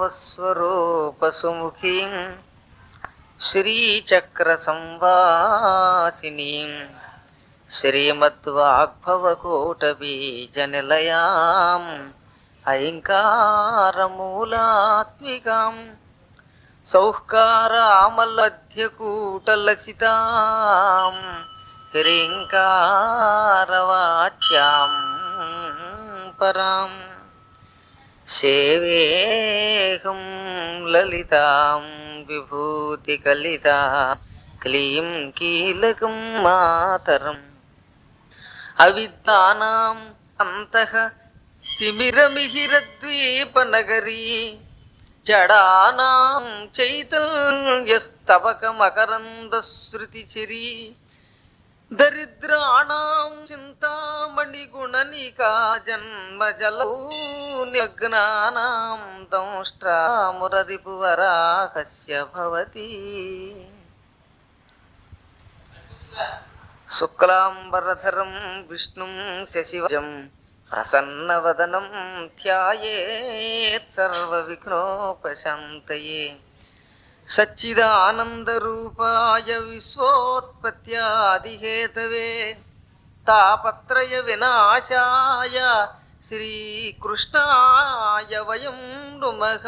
శ్రీప్రణవస్వరూపసుముఖీం శ్రీచక్రసంవాసినీం శ్రీమద్వాగ్భవకోటబీజనిలయాం ఐంకారమూలాత్మికాం సౌహ్కారామలధ్యకూటలసితాం హ్రీంకారవాచ్యాం పరాం సేవేహం లలితాం విభూతికలితా క్లీం కీలకం మాతరం అవిద్వానాం అంతః తిమిరమిహిరద్వీపనగరీ జడానాం చైతన్యస్తవకమకరందశ్రుతిచిరీ దరిద్రాణం చింతామణిగుణనికా జన్మజలౌ నిగ్నానాం దంష్ట్రామురరిపువరాహస్య భవతి శుక్లాంబరధరం విష్ణుం శశివజం ప్రసన్నవదనం ధ్యాయేత్ సర్వవిఘ్నోపశాంతయే సచ్చిదానందరూపాయ విశ్వోత్పత్యాదిహేతవే తాపత్రయ వినాశాయ శ్రీకృష్ణాయ వయం నుమః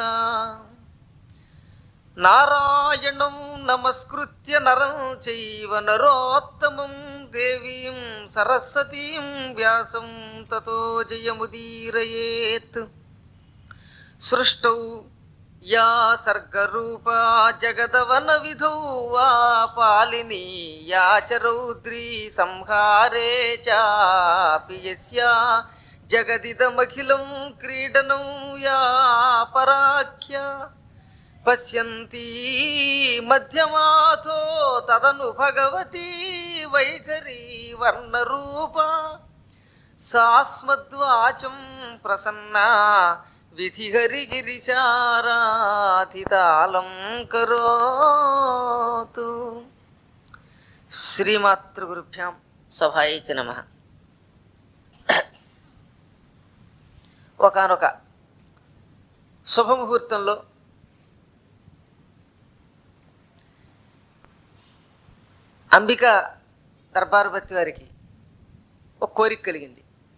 నారాయణం నమస్కృత్య నరం చైవ నరోత్తమం దేవీం సరస్వతీం వ్యాసం తతో జయముదీరయేత్ సృష్టౌ యా సర్గరూపా జగదవన విధౌ వా పాలిని యా చ రౌద్రీ సంహారే చాపి యస్యా జగదిదమఖిలం క్రీడనం యా పరాఖ్య పశ్యంతి మధ్యమాథో తదను భగవతి వైఖరి వర్ణరూపా సాస్మద్వాచం ప్రసన్నా విధిహరిగిరిచారాధితాళం కరోతు శ్రీమాతృగురుభ్యాం సభాయిచ నమ ఒకనొక శుభముహూర్తంలో అంబిక దర్బారుపతి వారికి ఒక కోరిక కలిగింది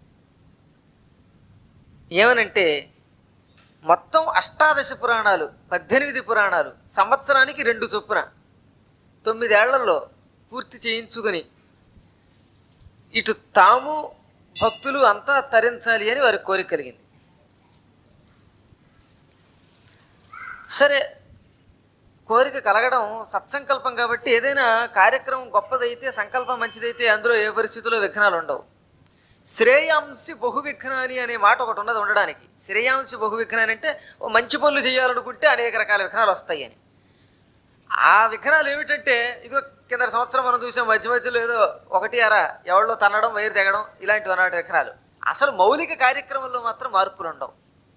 ఏమనంటే మొత్తం అష్టాదశ పురాణాలు పద్దెనిమిది పురాణాలు సంవత్సరానికి రెండు చొప్పున తొమ్మిదేళ్లలో పూర్తి చేయించుకొని ఇటు తాము భక్తులు అంతా తరించాలి అని వారి కోరిక కలిగింది సరే కోరిక కలగడం సత్సంకల్పం కాబట్టి ఏదైనా కార్యక్రమం గొప్పదైతే సంకల్పం మంచిదైతే అందులో ఏ పరిస్థితుల్లో విఘ్నాలు ఉండవు శ్రేయాంసి బహు విఘ్నాని అనే మాట ఒకటి ఉన్నది ఉండడానికి శ్రేయాంసి బహు విఘ్నాని అంటే ఓ మంచి పనులు చేయాలనుకుంటే అనేక రకాల విఘ్నాలు వస్తాయి అని ఆ విఘ్నాలు ఏమిటంటే ఇదిగో కింద సంవత్సరం మనం చూసాం మధ్య మధ్యలో ఏదో ఒకటి అర ఎవరిలో తన్నడం వైరు తెగడం ఇలాంటివి అన్నమాట విఘ్నాలు అసలు మౌలిక కార్యక్రమంలో మాత్రం మార్పులు ఉండవు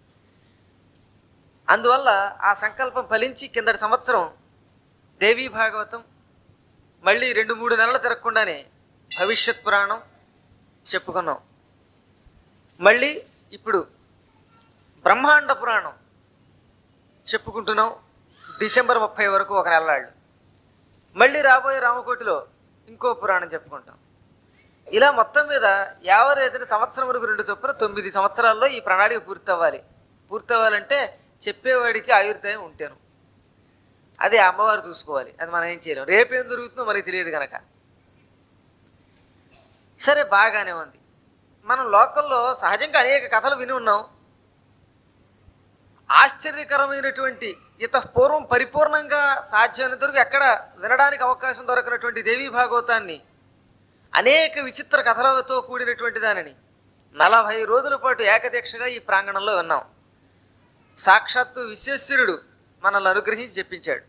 అందువల్ల ఆ సంకల్పం ఫలించి కిందటి సంవత్సరం దేవీ భాగవతం మళ్ళీ రెండు మూడు నెలలు తిరగకుండానే భవిష్యత్ పురాణం చెప్పుకున్నాం మళ్ళీ ఇప్పుడు బ్రహ్మాండ పురాణం చెప్పుకుంటున్నాం డిసెంబర్ ముప్పై వరకు ఒక నెలలాళ్ళు మళ్ళీ రాబోయే రామకోటిలో ఇంకో పురాణం చెప్పుకుంటాం ఇలా మొత్తం మీద యావరు ఏదైనా సంవత్సరం వరకు రెండు చొప్పున తొమ్మిది సంవత్సరాల్లో ఈ ప్రణాళిక పూర్తి అవ్వాలి పూర్తి అవ్వాలంటే చెప్పేవాడికి ఆయుర్దాయం ఉంటాను అదే అమ్మవారు చూసుకోవాలి అది మనం ఏం చేయలేం రేపేం జరుగుతుందో మనకి తెలియదు కనుక సరే బాగానే ఉంది మనం లోకల్లో సహజంగా అనేక కథలు విని ఉన్నాం ఆశ్చర్యకరమైనటువంటి ఇత పూర్వం పరిపూర్ణంగా సాధ్యమైనంత వరకు ఎక్కడ వినడానికి అవకాశం దొరకనటువంటి దేవీ భాగవతాన్ని అనేక విచిత్ర కథలతో కూడినటువంటి దానిని నలభై రోజుల పాటు ఏకదీక్షగా ఈ ప్రాంగణంలో విన్నాం సాక్షాత్తు విశ్వేశ్వరుడు మనల్ని అనుగ్రహించి చెప్పించాడు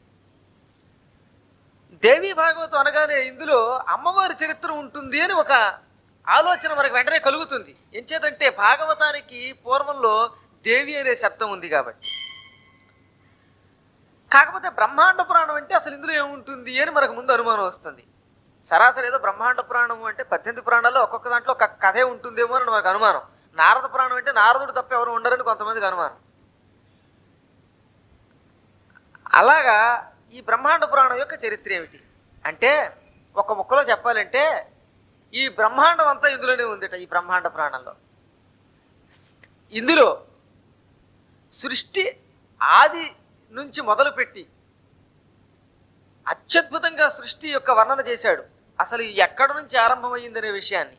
దేవీ భాగవతం అనగానే ఇందులో అమ్మవారి చరిత్ర ఉంటుంది అని ఒక ఆలోచన మనకు వెంటనే కలుగుతుంది ఎంచేతంటే భాగవతానికి పూర్వంలో దేవి అనే శబ్దం ఉంది కాబట్టి కాకపోతే బ్రహ్మాండ పురాణం అంటే అసలు ఇందులో ఏముంటుంది అని మనకు ముందు అనుమానం వస్తుంది సరాసరి ఏదో బ్రహ్మాండ పురాణం అంటే పద్దెనిమిది పురాణాల్లో ఒక్కొక్క దాంట్లో ఒక కథే ఉంటుందేమో అని మనకు అనుమానం నారద పురాణం అంటే నారదుడు తప్ప ఎవరు ఉండరని కొంతమందికి అనుమానం అలాగా ఈ బ్రహ్మాండ పురాణం యొక్క చరిత్ర ఏమిటి అంటే ఒక ముక్కలో చెప్పాలంటే ఈ బ్రహ్మాండం అంతా ఇందులోనే ఉందిట ఈ బ్రహ్మాండ పురాణంలో ఇందులో సృష్టి ఆది నుంచి మొదలుపెట్టి అత్యద్భుతంగా సృష్టి యొక్క వర్ణన చేశాడు అసలు ఎక్కడి నుంచి ఆరంభమైందనే విషయాన్ని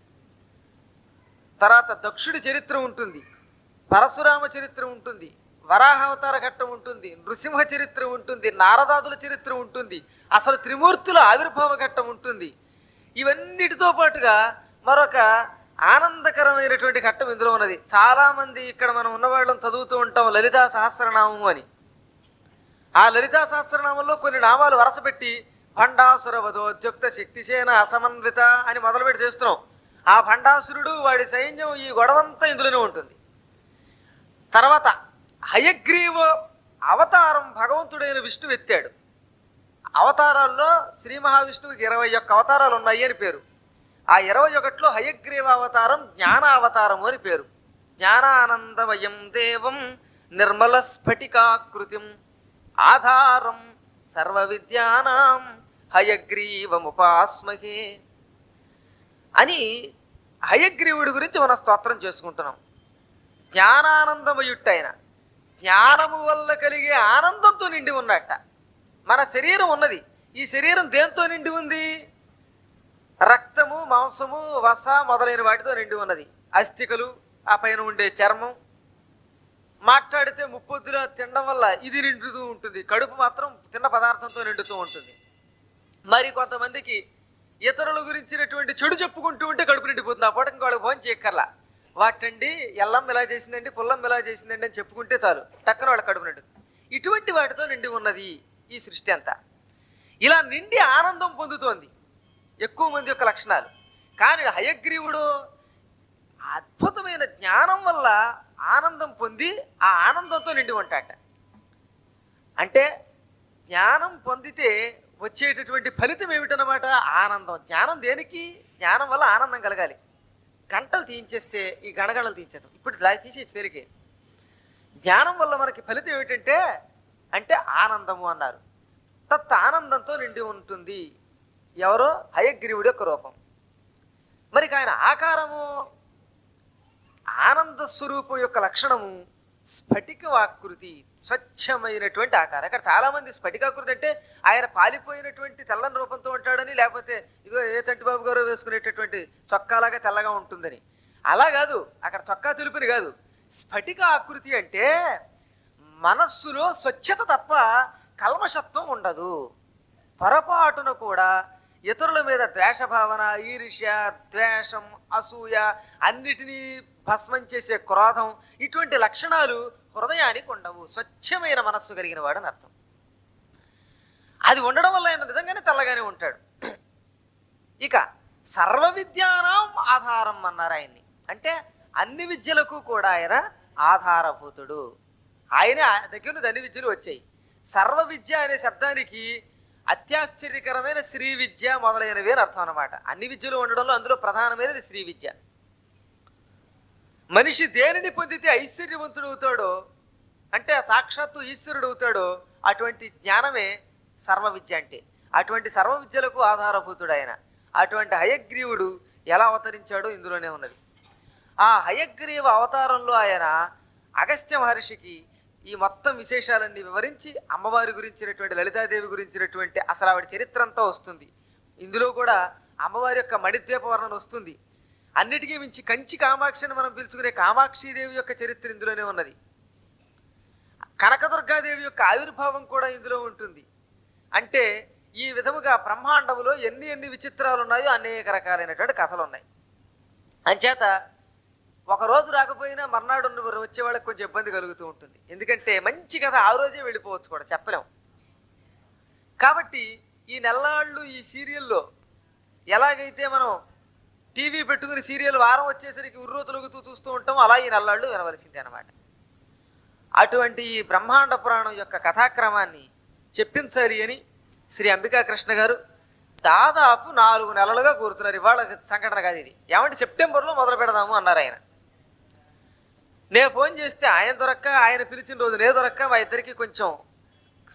తర్వాత దక్షుడి చరిత్ర ఉంటుంది పరశురామ చరిత్ర ఉంటుంది వరాహావతార ఘట్టం ఉంటుంది నృసింహ చరిత్ర ఉంటుంది నారదాదుల చరిత్ర ఉంటుంది అసలు త్రిమూర్తుల ఆవిర్భావ ఘట్టం ఉంటుంది ఇవన్నిటితో పాటుగా మరొక ఆనందకరమైనటువంటి ఘట్టం ఇందులో ఉన్నది చాలా మంది ఇక్కడ మనం ఉన్నవాళ్ళం చదువుతూ ఉంటాం లలితా సహస్రనామం అని ఆ లలితా సహస్రనామంలో కొన్ని నామాలు వరసపెట్టి భండాసుర వధోద్యుక్త శక్తిసేన అసమన్విత అని మొదలుపెట్టి చేస్తున్నాం ఆ భండాసురుడు వాడి సైన్యం ఈ గొడవంతా ఇందులోనే ఉంటుంది తర్వాత హయగ్రీవ అవతారం భగవంతుడైన విష్ణువు ఎత్తాడు అవతారాల్లో శ్రీ మహావిష్ణువుకి ఇరవై ఒక్క అవతారాలు ఉన్నాయి అని పేరు ఆ ఇరవై ఒకటిలో హయగ్రీవ అవతారం జ్ఞాన అవతారము అని పేరు జ్ఞానానందమయం దేవం నిర్మల స్ఫటికాకృతిం ఆధారం సర్వ విద్యానాం హయగ్రీవముపాస్మహే అని హయగ్రీవుడి గురించి మనం స్తోత్రం చేసుకుంటున్నాం జ్ఞానానందమయుట్టైన జ్ఞానము వల్ల కలిగే ఆనందంతో నిండి ఉన్నట్ట మన శరీరం ఉన్నది ఈ శరీరం దేంతో నిండి ఉంది రక్తము మాంసము వస మొదలైన వాటితో నిండి ఉన్నది అస్థికలు ఆ పైన ఉండే చర్మం మాట్లాడితే ముప్పొద్దులా తినడం వల్ల ఇది నిండుతూ ఉంటుంది కడుపు మాత్రం తిన్న పదార్థంతో నిండుతూ ఉంటుంది మరి కొంతమందికి ఇతరుల గురించినటువంటి చెడు చెప్పుకుంటూ ఉంటే కడుపు నిండిపోతుంది ఆ పూట ఇంకా వాళ్ళకి భోజనం చేయక్కర్లా వాటండి ఎల్లం ఇలా చేసిందండి పుల్లం ఇలా చేసిందండి అని చెప్పుకుంటే చాలు టక్కన వాళ్ళ కడుపు నిండుతుంది ఇటువంటి వాటితో నిండి ఉన్నది ఈ సృష్టి అంతా ఇలా నిండి ఆనందం పొందుతోంది ఎక్కువ మంది యొక్క లక్షణాలు కానీ హయగ్రీవుడు అద్భుతమైన జ్ఞానం వల్ల ఆనందం పొంది ఆ ఆనందంతో నిండి ఉంటాట అంటే జ్ఞానం పొందితే వచ్చేటటువంటి ఫలితం ఏమిటనమాట ఆనందం జ్ఞానం దేనికి జ్ఞానం వల్ల ఆనందం కలగాలి గంటలు తీయించేస్తే ఈ గణగణలు తీయించేద్దాం ఇప్పుడు ఇలా తీసి తిరిగి జ్ఞానం వల్ల మనకి ఫలితం ఏమిటంటే అంటే ఆనందము అన్నారు తత్ ఆనందంతో నిండి ఉంటుంది ఎవరో హయగ్రీవుడి యొక్క రూపం మరి ఆయన ఆకారము ఆనంద స్వరూపం యొక్క లక్షణము స్ఫటికవాకృతి స్వచ్ఛమైనటువంటి ఆకారం ఇక్కడ చాలా మంది స్ఫటికాకృతి అంటే ఆయన పాలిపోయినటువంటి తెల్లని రూపంతో ఉంటాడని లేకపోతే ఇగో ఏ చంటిబాబు గారు వేసుకునేటటువంటి చొక్కాలాగా తెల్లగా ఉంటుందని అలా కాదు అక్కడ చొక్కా తెలుపుని కాదు స్ఫటిక ఆకృతి అంటే మనస్సులో స్వచ్ఛత తప్ప కల్మషత్వం ఉండదు పొరపాటున కూడా ఇతరుల మీద ద్వేషభావన ఈర్ష్య ద్వేషం అసూయ అన్నిటినీ భస్మం చేసే క్రోధం ఇటువంటి లక్షణాలు హృదయానికి ఉండవు స్వచ్ఛమైన మనస్సు కలిగిన వాడని అర్థం అది ఉండడం వల్ల ఆయన నిజంగానే తెల్లగానే ఉంటాడు ఇక సర్వ విద్యానాం ఆధారం అన్నారు ఆయన్ని అంటే అన్ని విద్యలకు కూడా ఆయన ఆధారభూతుడు ఆయన దగ్గర నుంచి అన్ని విద్యలు వచ్చాయి సర్వ విద్య అనే శబ్దానికి అత్యాశ్చర్యకరమైన శ్రీ విద్య మొదలైనవి అని అర్థం అన్నమాట అన్ని విద్యలు ఉండడంలో అందులో ప్రధానమైనది శ్రీ విద్య మనిషి దేనిని పొందితే ఐశ్వర్యవంతుడు అవుతాడో అంటే సాక్షాత్తు ఈశ్వరుడు అవుతాడో అటువంటి జ్ఞానమే సర్వ విద్య అంటే అటువంటి సర్వ విద్యలకు ఆధారభూతుడు ఆయన అటువంటి హయగ్రీవుడు ఎలా అవతరించాడో ఇందులోనే ఉన్నది ఆ హయగ్రీవ అవతారంలో ఆయన అగస్త్య మహర్షికి ఈ మొత్తం విశేషాలన్నీ వివరించి అమ్మవారి గురించినటువంటి లలితాదేవి గురించినటువంటి అసలు ఆవిడ చరిత్ర అంతా వస్తుంది ఇందులో కూడా అమ్మవారి యొక్క మణిద్వీప వర్ణన వస్తుంది అన్నిటికీ మించి కంచి కామాక్షిని మనం పిలుచుకునే కామాక్షిదేవి యొక్క చరిత్ర ఇందులోనే ఉన్నది కనకదుర్గాదేవి యొక్క ఆవిర్భావం కూడా ఇందులో ఉంటుంది అంటే ఈ విధముగా బ్రహ్మాండములో ఎన్ని ఎన్ని విచిత్రాలు ఉన్నాయో అనేక రకాలైనటువంటి కథలు ఉన్నాయి అంచేత ఒక రోజు రాకపోయినా మర్నాడు ఉన్న వచ్చే వాళ్ళకి కొంచెం ఇబ్బంది కలుగుతూ ఉంటుంది ఎందుకంటే మంచి కథ ఆ రోజే వెళ్ళిపోవచ్చు కూడా చెప్పలేం కాబట్టి ఈ నెల్లాళ్ళు ఈ సీరియల్లో ఎలాగైతే మనం టీవీ పెట్టుకుని సీరియల్ వారం వచ్చేసరికి ఉర్రూతలుగుతూ చూస్తూ ఉంటాం అలా ఈ నెల్లాళ్ళు వినవలసిందే అనమాట అటువంటి ఈ బ్రహ్మాండ పురాణం యొక్క కథాక్రమాన్ని చెప్పించాలి అని శ్రీ అంబికా కృష్ణ గారు దాదాపు నాలుగు నెలలుగా కోరుతున్నారు ఇవాళ సంఘటన కాదు ఇది ఏమంటే సెప్టెంబర్లో మొదలు పెడదాము అన్నారు ఆయన నేను ఫోన్ చేస్తే ఆయన దొరక్క ఆయన పిలిచిన రోజు నే దొరక్క మా ఇద్దరికి కొంచెం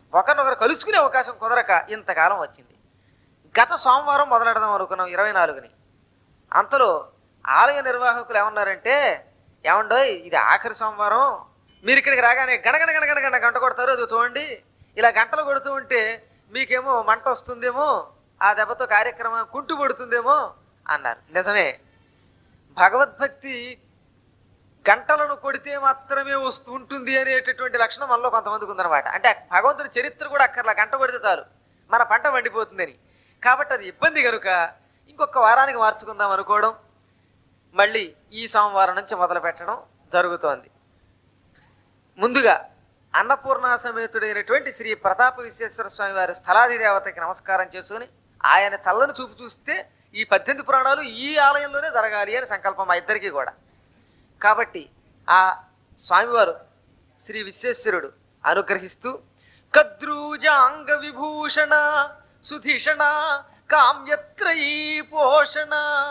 ఒకరినొకరు కలుసుకునే అవకాశం కుదరక ఇంతకాలం వచ్చింది గత సోమవారం మొదలెడదాం అనుకున్నాం ఇరవై నాలుగుని అంతలో ఆలయ నిర్వాహకులు ఏమన్నారంటే ఏమండోయ్ ఇది ఆఖరి సోమవారం మీరు ఇక్కడికి రాగానే గణగణ గణగణ గణ గంట కొడతారు అది చూడండి ఇలా గంటలు కొడుతూ ఉంటే మీకేమో మంట వస్తుందేమో ఆ దెబ్బతో కార్యక్రమం కుంటు పడుతుందేమో అన్నారు నిజమే భగవద్భక్తి గంటలను కొడితే మాత్రమే వస్తూ ఉంటుంది అనేటటువంటి లక్షణం మనలో కొంతమందికి ఉందన్నమాట అంటే భగవంతుని చరిత్ర కూడా అక్కర్లా గంట కొడితే చాలు మన పంట వండిపోతుందని కాబట్టి అది ఇబ్బంది కనుక ఇంకొక వారానికి మార్చుకుందాం అనుకోవడం మళ్ళీ ఈ సోమవారం నుంచి మొదలు పెట్టడం జరుగుతోంది ముందుగా అన్నపూర్ణ సమేతుడైనటువంటి శ్రీ ప్రతాప విశ్వేశ్వర స్వామి వారి స్థలాది దేవతకి నమస్కారం చేసుకుని ఆయన చల్లని చూపు చూస్తే ఈ పద్దెనిమిది పురాణాలు ఈ ఆలయంలోనే జరగాలి అని సంకల్పం మా ఇద్దరికీ కూడా కాబట్టి ఆ స్వామివారు శ్రీ విశ్వేశ్వరుడు అనుగ్రహిస్తూ కద్రూజాంగ విభూషణ సుధిషణ కామ్యత్రయీ పోషణ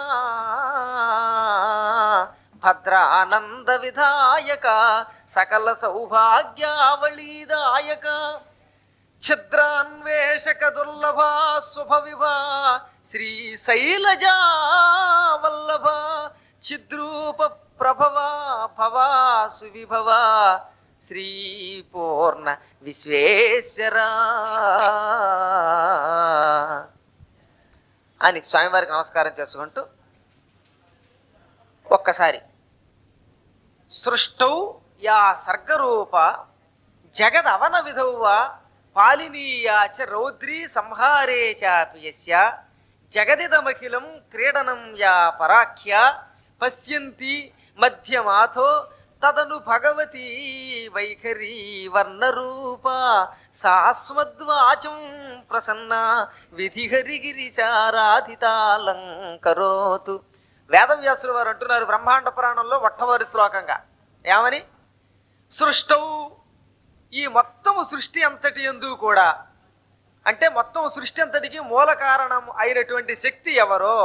భద్రానంద విధాయక సకల సౌభాగ్యావళీదాయక ఛద్రాన్వేషక దుర్లభా శుభ విభా శ్రీ శైలజా వల్లభ చిద్రూప ప్రభవ భవా సువిభవ శ్రీ పూర్ణ విశ్వేశ్వరా అని స్వామివారికి నమస్కారం చేసుకుంటూ ఒక్కసారి సృష్టౌ యా సర్గరూప జగదవన విధౌవా పాలినీయాచ రౌద్రీ సంహారే చాపి యస్య జగదిదమఖిలం క్రీడనం యా పరాఖ్య పశ్యంతి మధ్యమాథో తదను భగవతి వైఖరీ వర్ణరూప సాస్మద్వాచం ప్రసన్న విధిహరిగిరిచారాధితాలంకరోతు వేదవ్యాసులు వారు అంటున్నారు బ్రహ్మాండ పురాణంలో మొట్టమొదటి శ్లోకంగా ఏమని సృష్టౌ ఈ మొత్తము సృష్టి అంతటి ఎందు కూడా అంటే మొత్తం సృష్టి అంతటికి మూల కారణం అయినటువంటి శక్తి ఎవరో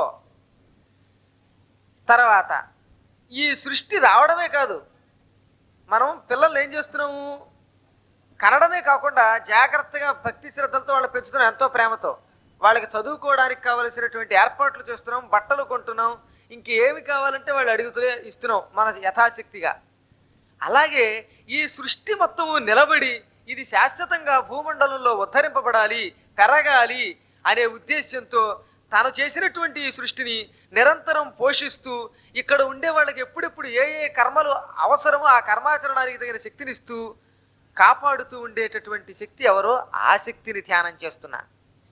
తర్వాత ఈ సృష్టి రావడమే కాదు మనం పిల్లలు ఏం చేస్తున్నాము కనడమే కాకుండా జాగ్రత్తగా భక్తి శ్రద్ధలతో వాళ్ళు పెంచుతున్నాం ఎంతో ప్రేమతో వాళ్ళకి చదువుకోవడానికి కావలసినటువంటి ఏర్పాట్లు చేస్తున్నాం బట్టలు కొంటున్నాం ఇంకేమి కావాలంటే వాళ్ళు అడుగుతూ ఇస్తున్నాం మన యథాశక్తిగా అలాగే ఈ సృష్టి మొత్తము నిలబడి ఇది శాశ్వతంగా భూమండలంలో ఉద్ధరింపబడాలి పెరగాలి అనే ఉద్దేశ్యంతో తాను చేసినటువంటి ఈ సృష్టిని నిరంతరం పోషిస్తూ ఇక్కడ ఉండే వాళ్ళకి ఎప్పుడెప్పుడు ఏ ఏ కర్మలు అవసరమో ఆ కర్మాచరణానికి తగిన శక్తినిస్తూ కాపాడుతూ ఉండేటటువంటి శక్తి ఎవరో ఆ శక్తిని ధ్యానం చేస్తున్నా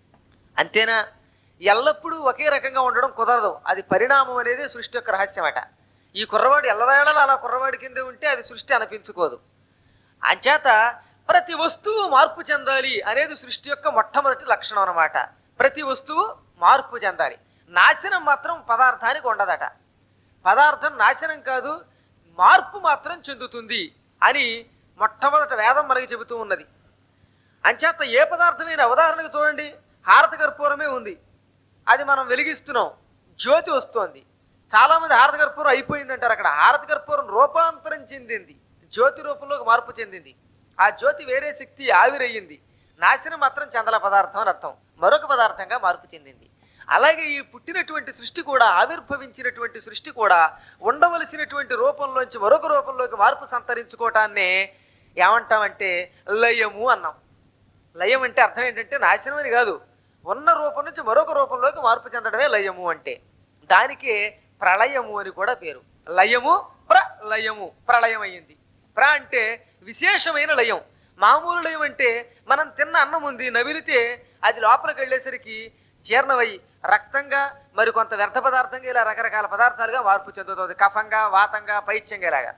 అంతేనా ఎల్లప్పుడూ ఒకే రకంగా ఉండడం కుదరదు అది పరిణామం అనేది సృష్టి యొక్క రహస్యం అట ఈ కుర్రవాడు ఎల్లవేళలా అలా కుర్రవాడి కింద ఉంటే అది సృష్టి అనిపించుకోదు అంచేత ప్రతి వస్తువు మార్పు చెందాలి అనేది సృష్టి యొక్క మొట్టమొదటి లక్షణం అన్నమాట ప్రతి వస్తువు మార్పు చెందాలి నాశనం మాత్రం పదార్థానికి ఉండదట పదార్థం నాశనం కాదు మార్పు మాత్రం చెందుతుంది అని మొట్టమొదట వేదం మనకి చెబుతూ ఉన్నది అంచేత ఏ పదార్థమైన ఉదాహరణకు చూడండి హారత కర్పూరమే ఉంది అది మనం వెలిగిస్తున్నాం జ్యోతి వస్తోంది చాలా మంది హారత కర్పూరం అయిపోయింది అంటారు అక్కడ హారత కర్పూరం రూపాంతరం చెందింది జ్యోతి రూపంలోకి మార్పు చెందింది ఆ జ్యోతి వేరే శక్తి ఆవిరయ్యింది నాశనం మాత్రం చందల పదార్థం అని అర్థం మరొక పదార్థంగా మార్పు చెందింది అలాగే ఈ పుట్టినటువంటి సృష్టి కూడా ఆవిర్భవించినటువంటి సృష్టి కూడా ఉండవలసినటువంటి రూపంలోంచి మరొక రూపంలోకి మార్పు సంతరించుకోవటాన్నే ఏమంటామంటే లయము అన్నాం లయం అంటే అర్థం ఏంటంటే నాశనం అని కాదు ఉన్న రూపం నుంచి మరొక రూపంలోకి మార్పు చెందడమే లయము అంటే దానికే ప్రళయము అని కూడా పేరు లయము ప్రళయము ప్రళయం అయ్యింది ప్ర అంటే విశేషమైన లయం మామూలు లయం అంటే మనం తిన్న అన్నం ఉంది నవిలితే అది లోపలికి వెళ్ళేసరికి జీర్ణమై రక్తంగా మరి కొంత వ్యర్థ పదార్థంగా ఇలా రకరకాల పదార్థాలుగా మార్పు చెందుతుంది కఫంగా వాతంగా పైత్యంగా ఇలాగా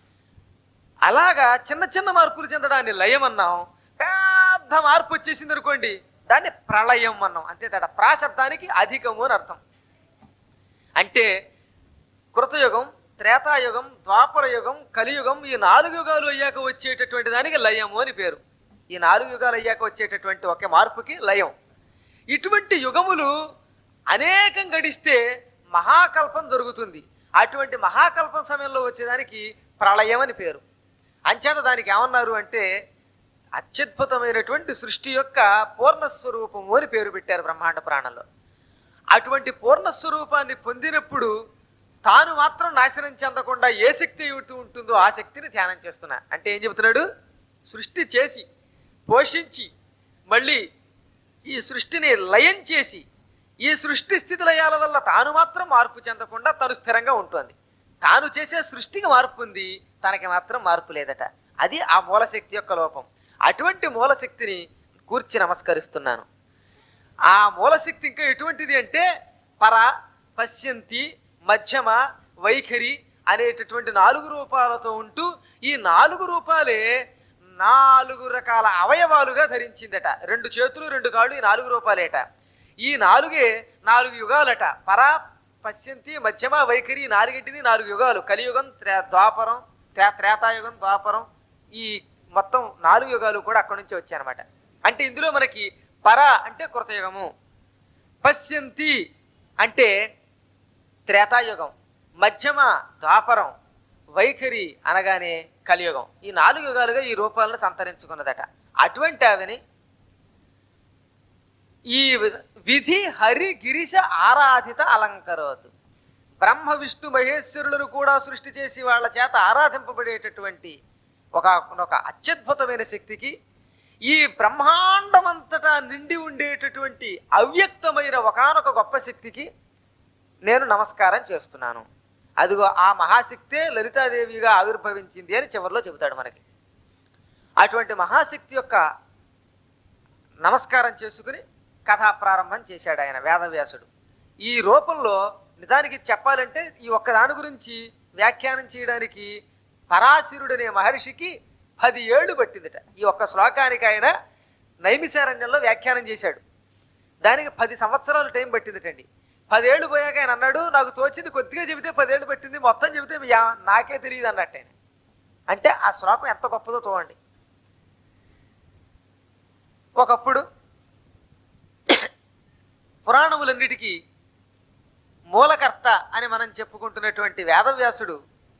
అలాగా చిన్న చిన్న మార్పులు చెందడాన్ని లయం అన్నాం పెద్ద మార్పు వచ్చేసింది అనుకోండి దాన్ని ప్రళయం అన్నాం అంతే తేడా ప్రాశబ్దానికి అధికము అని అర్థం అంటే కృతయుగం త్రేతాయుగం ద్వాపర యుగం కలియుగం ఈ నాలుగు యుగాలు అయ్యాక వచ్చేటటువంటి దానికి లయము అని పేరు ఈ నాలుగు యుగాలు అయ్యాక వచ్చేటటువంటి ఒకే మార్పుకి లయం ఇటువంటి యుగములు అనేకం గడిస్తే మహాకల్పం జరుగుతుంది అటువంటి మహాకల్పం సమయంలో వచ్చేదానికి ప్రళయం అని పేరు అంచేత దానికి ఏమన్నారు అంటే అత్యద్భుతమైనటువంటి సృష్టి యొక్క పూర్ణస్వరూపము అని పేరు పెట్టారు బ్రహ్మాండ పురాణంలో అటువంటి పూర్ణస్వరూపాన్ని పొందినప్పుడు తాను మాత్రం నాశనం చెందకుండా ఏ శక్తి ఏమిటి ఉంటుందో ఆ శక్తిని ధ్యానం చేస్తున్నా అంటే ఏం చెబుతున్నాడు సృష్టి చేసి పోషించి మళ్ళీ ఈ సృష్టిని లయం చేసి ఈ సృష్టి స్థితి లయాల వల్ల తాను మాత్రం మార్పు చెందకుండా తను స్థిరంగా ఉంటుంది తాను చేసే సృష్టికి మార్పు ఉంది తనకి మాత్రం మార్పు లేదట అది ఆ మూలశక్తి యొక్క లోపం అటువంటి మూలశక్తిని కూర్చి నమస్కరిస్తున్నాను ఆ మూలశక్తి ఇంకా ఎటువంటిది అంటే పర పశ్యంతి మధ్యమ వైఖరి అనేటటువంటి నాలుగు రూపాలతో ఉంటూ ఈ నాలుగు రూపాలే నాలుగు రకాల అవయవాలుగా ధరించిందట రెండు చేతులు రెండు కాళ్ళు ఈ నాలుగు రూపాలేట ఈ నాలుగే నాలుగు యుగాలట పర పశ్యంతి మధ్యమ వైఖరి ఈ నాలుగింటిది నాలుగు యుగాలు కలియుగం త్రే ద్వాపరం త్రే త్రేతాయుగం ద్వాపరం ఈ మొత్తం నాలుగు యుగాలు కూడా అక్కడి నుంచి వచ్చాయన్నమాట అంటే ఇందులో మనకి పర అంటే కృతయుగము పశ్యంతి అంటే త్రేతాయుగం మధ్యమ ద్వాపరం వైఖరి అనగానే కలియుగం ఈ నాలుగు యుగాలుగా ఈ రూపాలను సంతరించుకున్నదట అటువంటి ఆవిని ఈ వి- విధి హరి గిరిశ ఆరాధిత అలంకరోతు బ్రహ్మ విష్ణు మహేశ్వరులను కూడా సృష్టి చేసి వాళ్ళ చేత ఆరాధింపబడేటటువంటి ఒక ఒక అత్యద్భుతమైన శక్తికి ఈ బ్రహ్మాండమంతటా నిండి ఉండేటటువంటి అవ్యక్తమైన ఒకానొక గొప్ప శక్తికి నేను నమస్కారం చేస్తున్నాను అదిగో ఆ మహాశక్తే లలితాదేవిగా ఆవిర్భవించింది అని చివరిలో చెబుతాడు మనకి అటువంటి మహాశక్తి యొక్క నమస్కారం చేసుకుని కథా ప్రారంభం చేశాడు ఆయన వేదవ్యాసుడు ఈ రూపంలో నిజానికి చెప్పాలంటే ఈ ఒక్క దాని గురించి వ్యాఖ్యానం చేయడానికి పరాశరుడనే మహర్షికి పది ఏళ్ళు పట్టిందట ఈ ఒక్క శ్లోకానికి ఆయన నైమిశారణ్యంలో వ్యాఖ్యానం చేశాడు దానికి పది సంవత్సరాలు టైం పట్టిందటండి పదేళ్ళు పోయాక ఆయన అన్నాడు నాకు తోచింది కొద్దిగా చెబితే పదేళ్ళు పట్టింది మొత్తం చెబితే యా- నాకే తెలియదు అన్నట్టు ఆయన అంటే ఆ శ్లోకం ఎంత గొప్పదో చూడండి ఒకప్పుడు పురాణములన్నిటికీ మూలకర్త అని మనం చెప్పుకుంటున్నటువంటి వేదవ్యాసుడు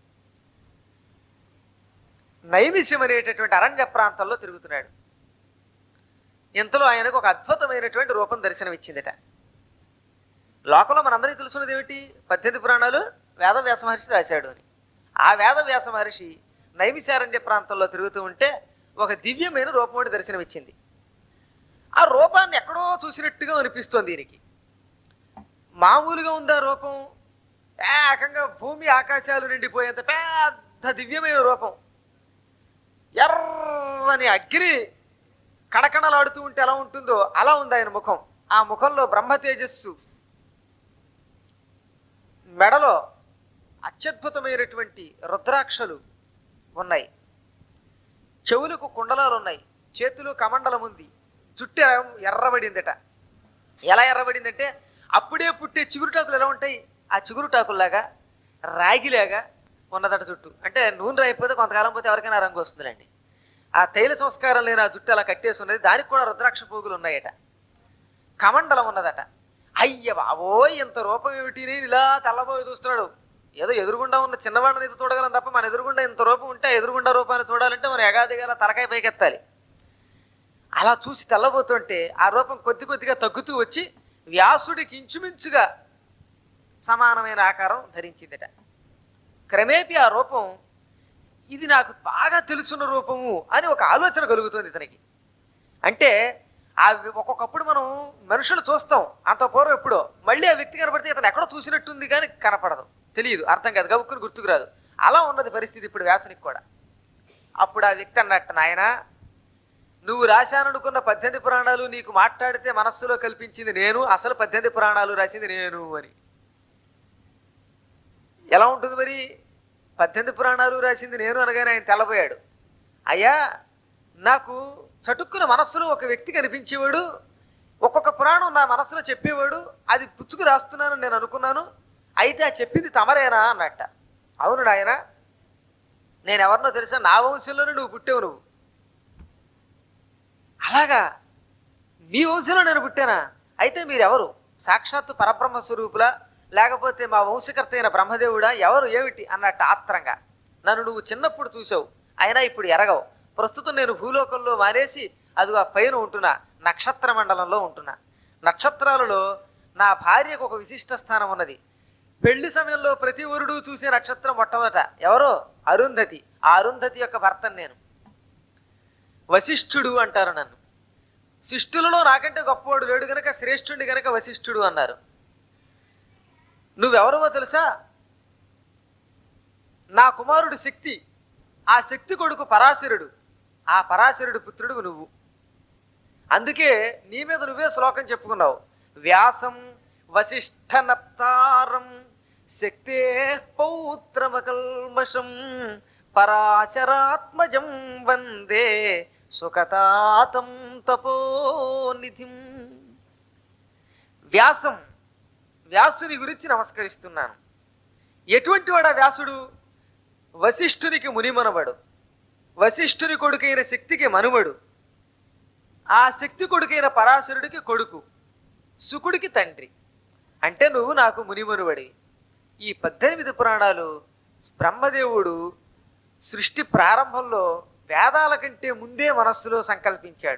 నైమిష్యం అనేటటువంటి అరణ్య ప్రాంతంలో తిరుగుతున్నాడు ఇంతలో ఆయనకు ఒక అద్భుతమైనటువంటి రూపం దర్శనమిచ్చిందట లోకంలో మనందరికీ తెలుసున్నది ఏమిటి పద్దెనిమిది పురాణాలు వేదవ్యాస మహర్షి రాశాడు అని ఆ వేదవ్యాస మహర్షి నైమిశారణ్య ప్రాంతంలో తిరుగుతూ ఉంటే ఒక దివ్యమైన రూపం ఒకటి దర్శనమిచ్చింది ఆ రూపాన్ని ఎక్కడో చూసినట్టుగా అనిపిస్తోంది దీనికి మామూలుగా ఉందా రూపం ఏకంగా భూమి ఆకాశాలు నిండిపోయేంత పెద్ద దివ్యమైన రూపం ఎర్రని అగ్ని కడకణలాడుతూ ఉంటే ఎలా ఉంటుందో అలా ఉంది ఆయన ముఖం ఆ ముఖంలో బ్రహ్మ తేజస్సు మెడలో అత్యద్భుతమైనటువంటి రుద్రాక్షలు ఉన్నాయి చెవులకు కుండలాలు ఉన్నాయి చేతులు కమండలం ఉంది జుట్టు ఎర్రబడిందట ఎలా ఎర్రబడిందంటే అప్పుడే పుట్టే చిగురుటాకులు ఎలా ఉంటాయి ఆ చిగురుటాకుల్లాగా రాగిలాగా ఉన్నదట జుట్టు అంటే నూనె రాయిపోతే కొంతకాలం పోతే ఎవరికైనా రంగు వస్తుందండి ఆ తైల సంస్కారం లేని ఆ జుట్టు అలా కట్టేసి ఉన్నది దానికి కూడా రుద్రాక్ష పోగులు ఉన్నాయట కమండలం ఉన్నదట అయ్య బాబోయ్ ఇంత రూపం ఏమిటి నేను ఇలా తెల్లబోయి చూస్తున్నాడు ఏదో ఎదురుగుండా ఉన్న చిన్నవాడిని అయితే చూడగలం తప్ప మన ఎదురుగుండా ఇంత రూపం ఉంటే ఆ ఎదురుగుండా రూపాన్ని చూడాలంటే మనం ఎగాదిగా తలకాయ పైకెత్తాలి అలా చూసి తెల్లబోతుంటే ఆ రూపం కొద్ది కొద్దిగా తగ్గుతూ వచ్చి వ్యాసుడికి ఇంచుమించుగా సమానమైన ఆకారం ధరించిందట క్రమేపీ ఆ రూపం ఇది నాకు బాగా తెలుసున్న రూపము అని ఒక ఆలోచన కలుగుతుంది ఇతనికి అంటే ఆ వి- ఒక్కొక్కప్పుడు మనం మనుషులు చూస్తాం అంత పూర్వం ఎప్పుడో మళ్ళీ ఆ వ్యక్తి కనపడితే ఇతను ఎక్కడో చూసినట్టుంది కానీ కనపడదు తెలియదు అర్థం కాదు గబుక్కుని గుర్తుకు రాదు అలా ఉన్నది పరిస్థితి ఇప్పుడు వ్యాసునికి కూడా అప్పుడు ఆ వ్యక్తి అన్నట్టు నాయనా నువ్వు రాశాననుకున్న పద్దెనిమిది పురాణాలు నీకు మాట్లాడితే మనస్సులో కల్పించింది నేను అసలు పద్దెనిమిది పురాణాలు రాసింది నేను అని ఎలా ఉంటుంది మరి పద్దెనిమిది పురాణాలు రాసింది నేను అనగానే ఆయన తెల్లబోయాడు అయ్యా నాకు చటుక్కున మనస్సులో ఒక వ్యక్తి కనిపించేవాడు ఒక్కొక్క పురాణం నా మనస్సులో చెప్పేవాడు అది పుచ్చుకు రాస్తున్నానని నేను అనుకున్నాను అయితే ఆ చెప్పింది తమరేనా అన్నట్ట అవును నాయన నేను ఎవరినో తెలుసా నా వంశంలోనే నువ్వు పుట్టావు నువ్వు అలాగా మీ వంశంలో నేను పుట్టానా అయితే మీరెవరు సాక్షాత్తు పరబ్రహ్మ స్వరూపులా లేకపోతే మా వంశకర్త అయిన బ్రహ్మదేవుడా ఎవరు ఏమిటి అన్నట్టు ఆత్రంగా నన్ను నువ్వు చిన్నప్పుడు చూసావు అయినా ఇప్పుడు ఎరగవు ప్రస్తుతం నేను భూలోకంలో మానేసి అది ఆ పైన ఉంటున్నా నక్షత్ర మండలంలో ఉంటున్నా నక్షత్రాలలో నా భార్యకు ఒక విశిష్ట స్థానం ఉన్నది పెళ్లి సమయంలో ప్రతి వరుడు చూసే నక్షత్రం మొట్టమొదట ఎవరో అరుంధతి ఆ అరుంధతి యొక్క భర్తను నేను వశిష్ఠుడు అంటారు నన్ను శిష్టులలో నాకంటే గొప్పవాడు లేడు గనక శ్రేష్ఠుడి గనక వశిష్ఠుడు అన్నారు నువ్వెవరవో తెలుసా నా కుమారుడు శక్తి ఆ శక్తి కొడుకు పరాశరుడు ఆ పరాశరుడు పుత్రుడు నువ్వు అందుకే నీ మీద నువ్వే శ్లోకం చెప్పుకున్నావు వ్యాసం వశిష్ఠ నప్తారం శక్తే పౌత్రమకల్మషం పరాశరాత్మజం వందే సుఖతాతం తపోనిధిం వ్యాసం వ్యాసుని గురించి నమస్కరిస్తున్నాను ఎటువంటి వాడా వ్యాసుడు వశిష్ఠునికి మునిమనవడు వశిష్ఠుని కొడుకైన శక్తికి మనుమడు ఆ శక్తి కొడుకైన పరాశరుడికి కొడుకు సుకుడికి తండ్రి అంటే నువ్వు నాకు మునిమనువడి ఈ పద్దెనిమిది పురాణాలు బ్రహ్మదేవుడు సృష్టి ప్రారంభంలో వేదాల కంటే ముందే మనస్సులో సంకల్పించాడు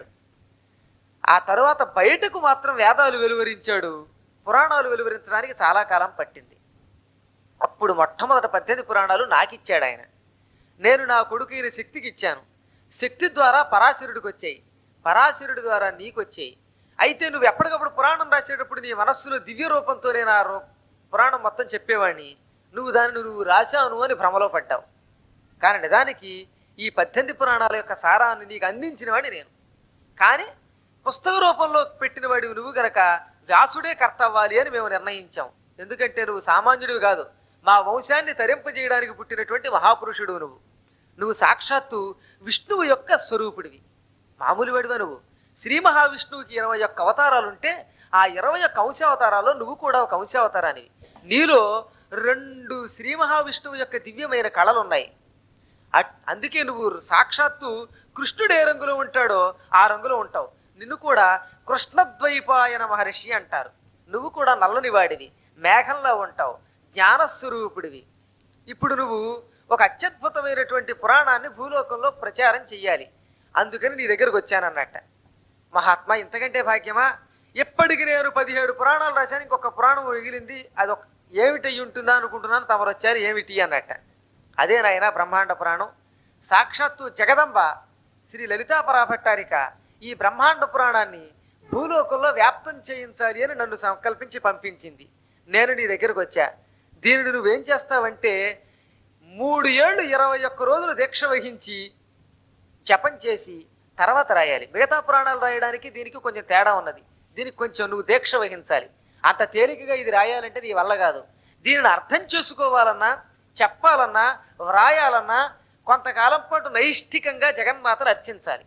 ఆ తరువాత బయటకు మాత్రం వేదాలు వెలువరించాడు పురాణాలు వెలువరించడానికి చాలా కాలం పట్టింది అప్పుడు మొట్టమొదట పద్దెనిమిది పురాణాలు నాకిచ్చాడు ఆయన నేను నా కొడుకైన శక్తికి ఇచ్చాను శక్తి ద్వారా పరాశరుడికి వచ్చాయి పరాశరుడి ద్వారా నీకు వచ్చాయి అయితే నువ్వు ఎప్పటికప్పుడు పురాణం రాసేటప్పుడు నీ మనస్సులో దివ్య రూపంతో నేను ఆ రూ- పురాణం మొత్తం చెప్పేవాడిని నువ్వు దానిని నువ్వు రాశాను అని భ్రమలో పడ్డావు కానీ నిజానికి ఈ పద్దెనిమిది పురాణాల యొక్క సారాన్ని నీకు అందించిన వాడిని నేను కానీ పుస్తక రూపంలో పెట్టిన వాడివి నువ్వు గనక వ్యాసుడే కర్త అవ్వాలి అని మేము నిర్ణయించాం ఎందుకంటే నువ్వు సామాన్యుడివి కాదు మా వంశాన్ని తరింపజేయడానికి పుట్టినటువంటి మహాపురుషుడు నువ్వు నువ్వు సాక్షాత్తు విష్ణువు యొక్క స్వరూపుడివి మామూలు వాడివా నువ్వు శ్రీ మహావిష్ణువుకి ఇరవై ఒక్క అవతారాలు ఉంటే ఆ ఇరవై ఒక్క అంశావతారాల్లో నువ్వు కూడా ఒక అంశావతారానివి నీలో రెండు శ్రీ మహావిష్ణువు యొక్క దివ్యమైన కళలు ఉన్నాయి అట్- అందుకే నువ్వు సాక్షాత్తు కృష్ణుడు ఏ రంగులో ఉంటాడో ఆ రంగులో ఉంటావు నిన్ను కూడా కృష్ణద్వైపాయన మహర్షి అంటారు నువ్వు కూడా నల్లని వాడివి మేఘంలో ఉంటావు జ్ఞానస్వరూపుడివి ఇప్పుడు నువ్వు ఒక అత్యద్భుతమైనటువంటి పురాణాన్ని భూలోకంలో ప్రచారం చెయ్యాలి అందుకని నీ దగ్గరకు వచ్చానన్నట్ట మహాత్మా ఇంతకంటే భాగ్యమా ఎప్పటికి నేను పదిహేడు పురాణాలు రాశాను ఇంకొక పురాణం మిగిలింది అది ఒక ఏమిటి అయి ఉంటుందా అనుకుంటున్నాను తమరు వచ్చారు ఏమిటి అన్నట్ట అదే నాయన బ్రహ్మాండ పురాణం సాక్షాత్తు జగదంబ శ్రీ లలితా పరాభట్టారిక ఈ బ్రహ్మాండ పురాణాన్ని భూలోకంలో వ్యాప్తం చేయించాలి అని నన్ను సంకల్పించి పంపించింది నేను నీ దగ్గరకు వచ్చా దీనిని నువ్వేం చేస్తావంటే మూడు ఏళ్ళు ఇరవై ఒక్క రోజులు దీక్ష వహించి జపం చేసి తర్వాత రాయాలి మిగతా పురాణాలు రాయడానికి దీనికి కొంచెం తేడా ఉన్నది దీనికి కొంచెం నువ్వు దీక్ష వహించాలి అంత తేలికగా ఇది రాయాలంటే నీ వల్ల కాదు దీనిని అర్థం చేసుకోవాలన్నా చెప్పాలన్నా వ్రాయాలన్నా కొంతకాలం పాటు నైష్ఠికంగా జగన్మాతను అర్చించాలి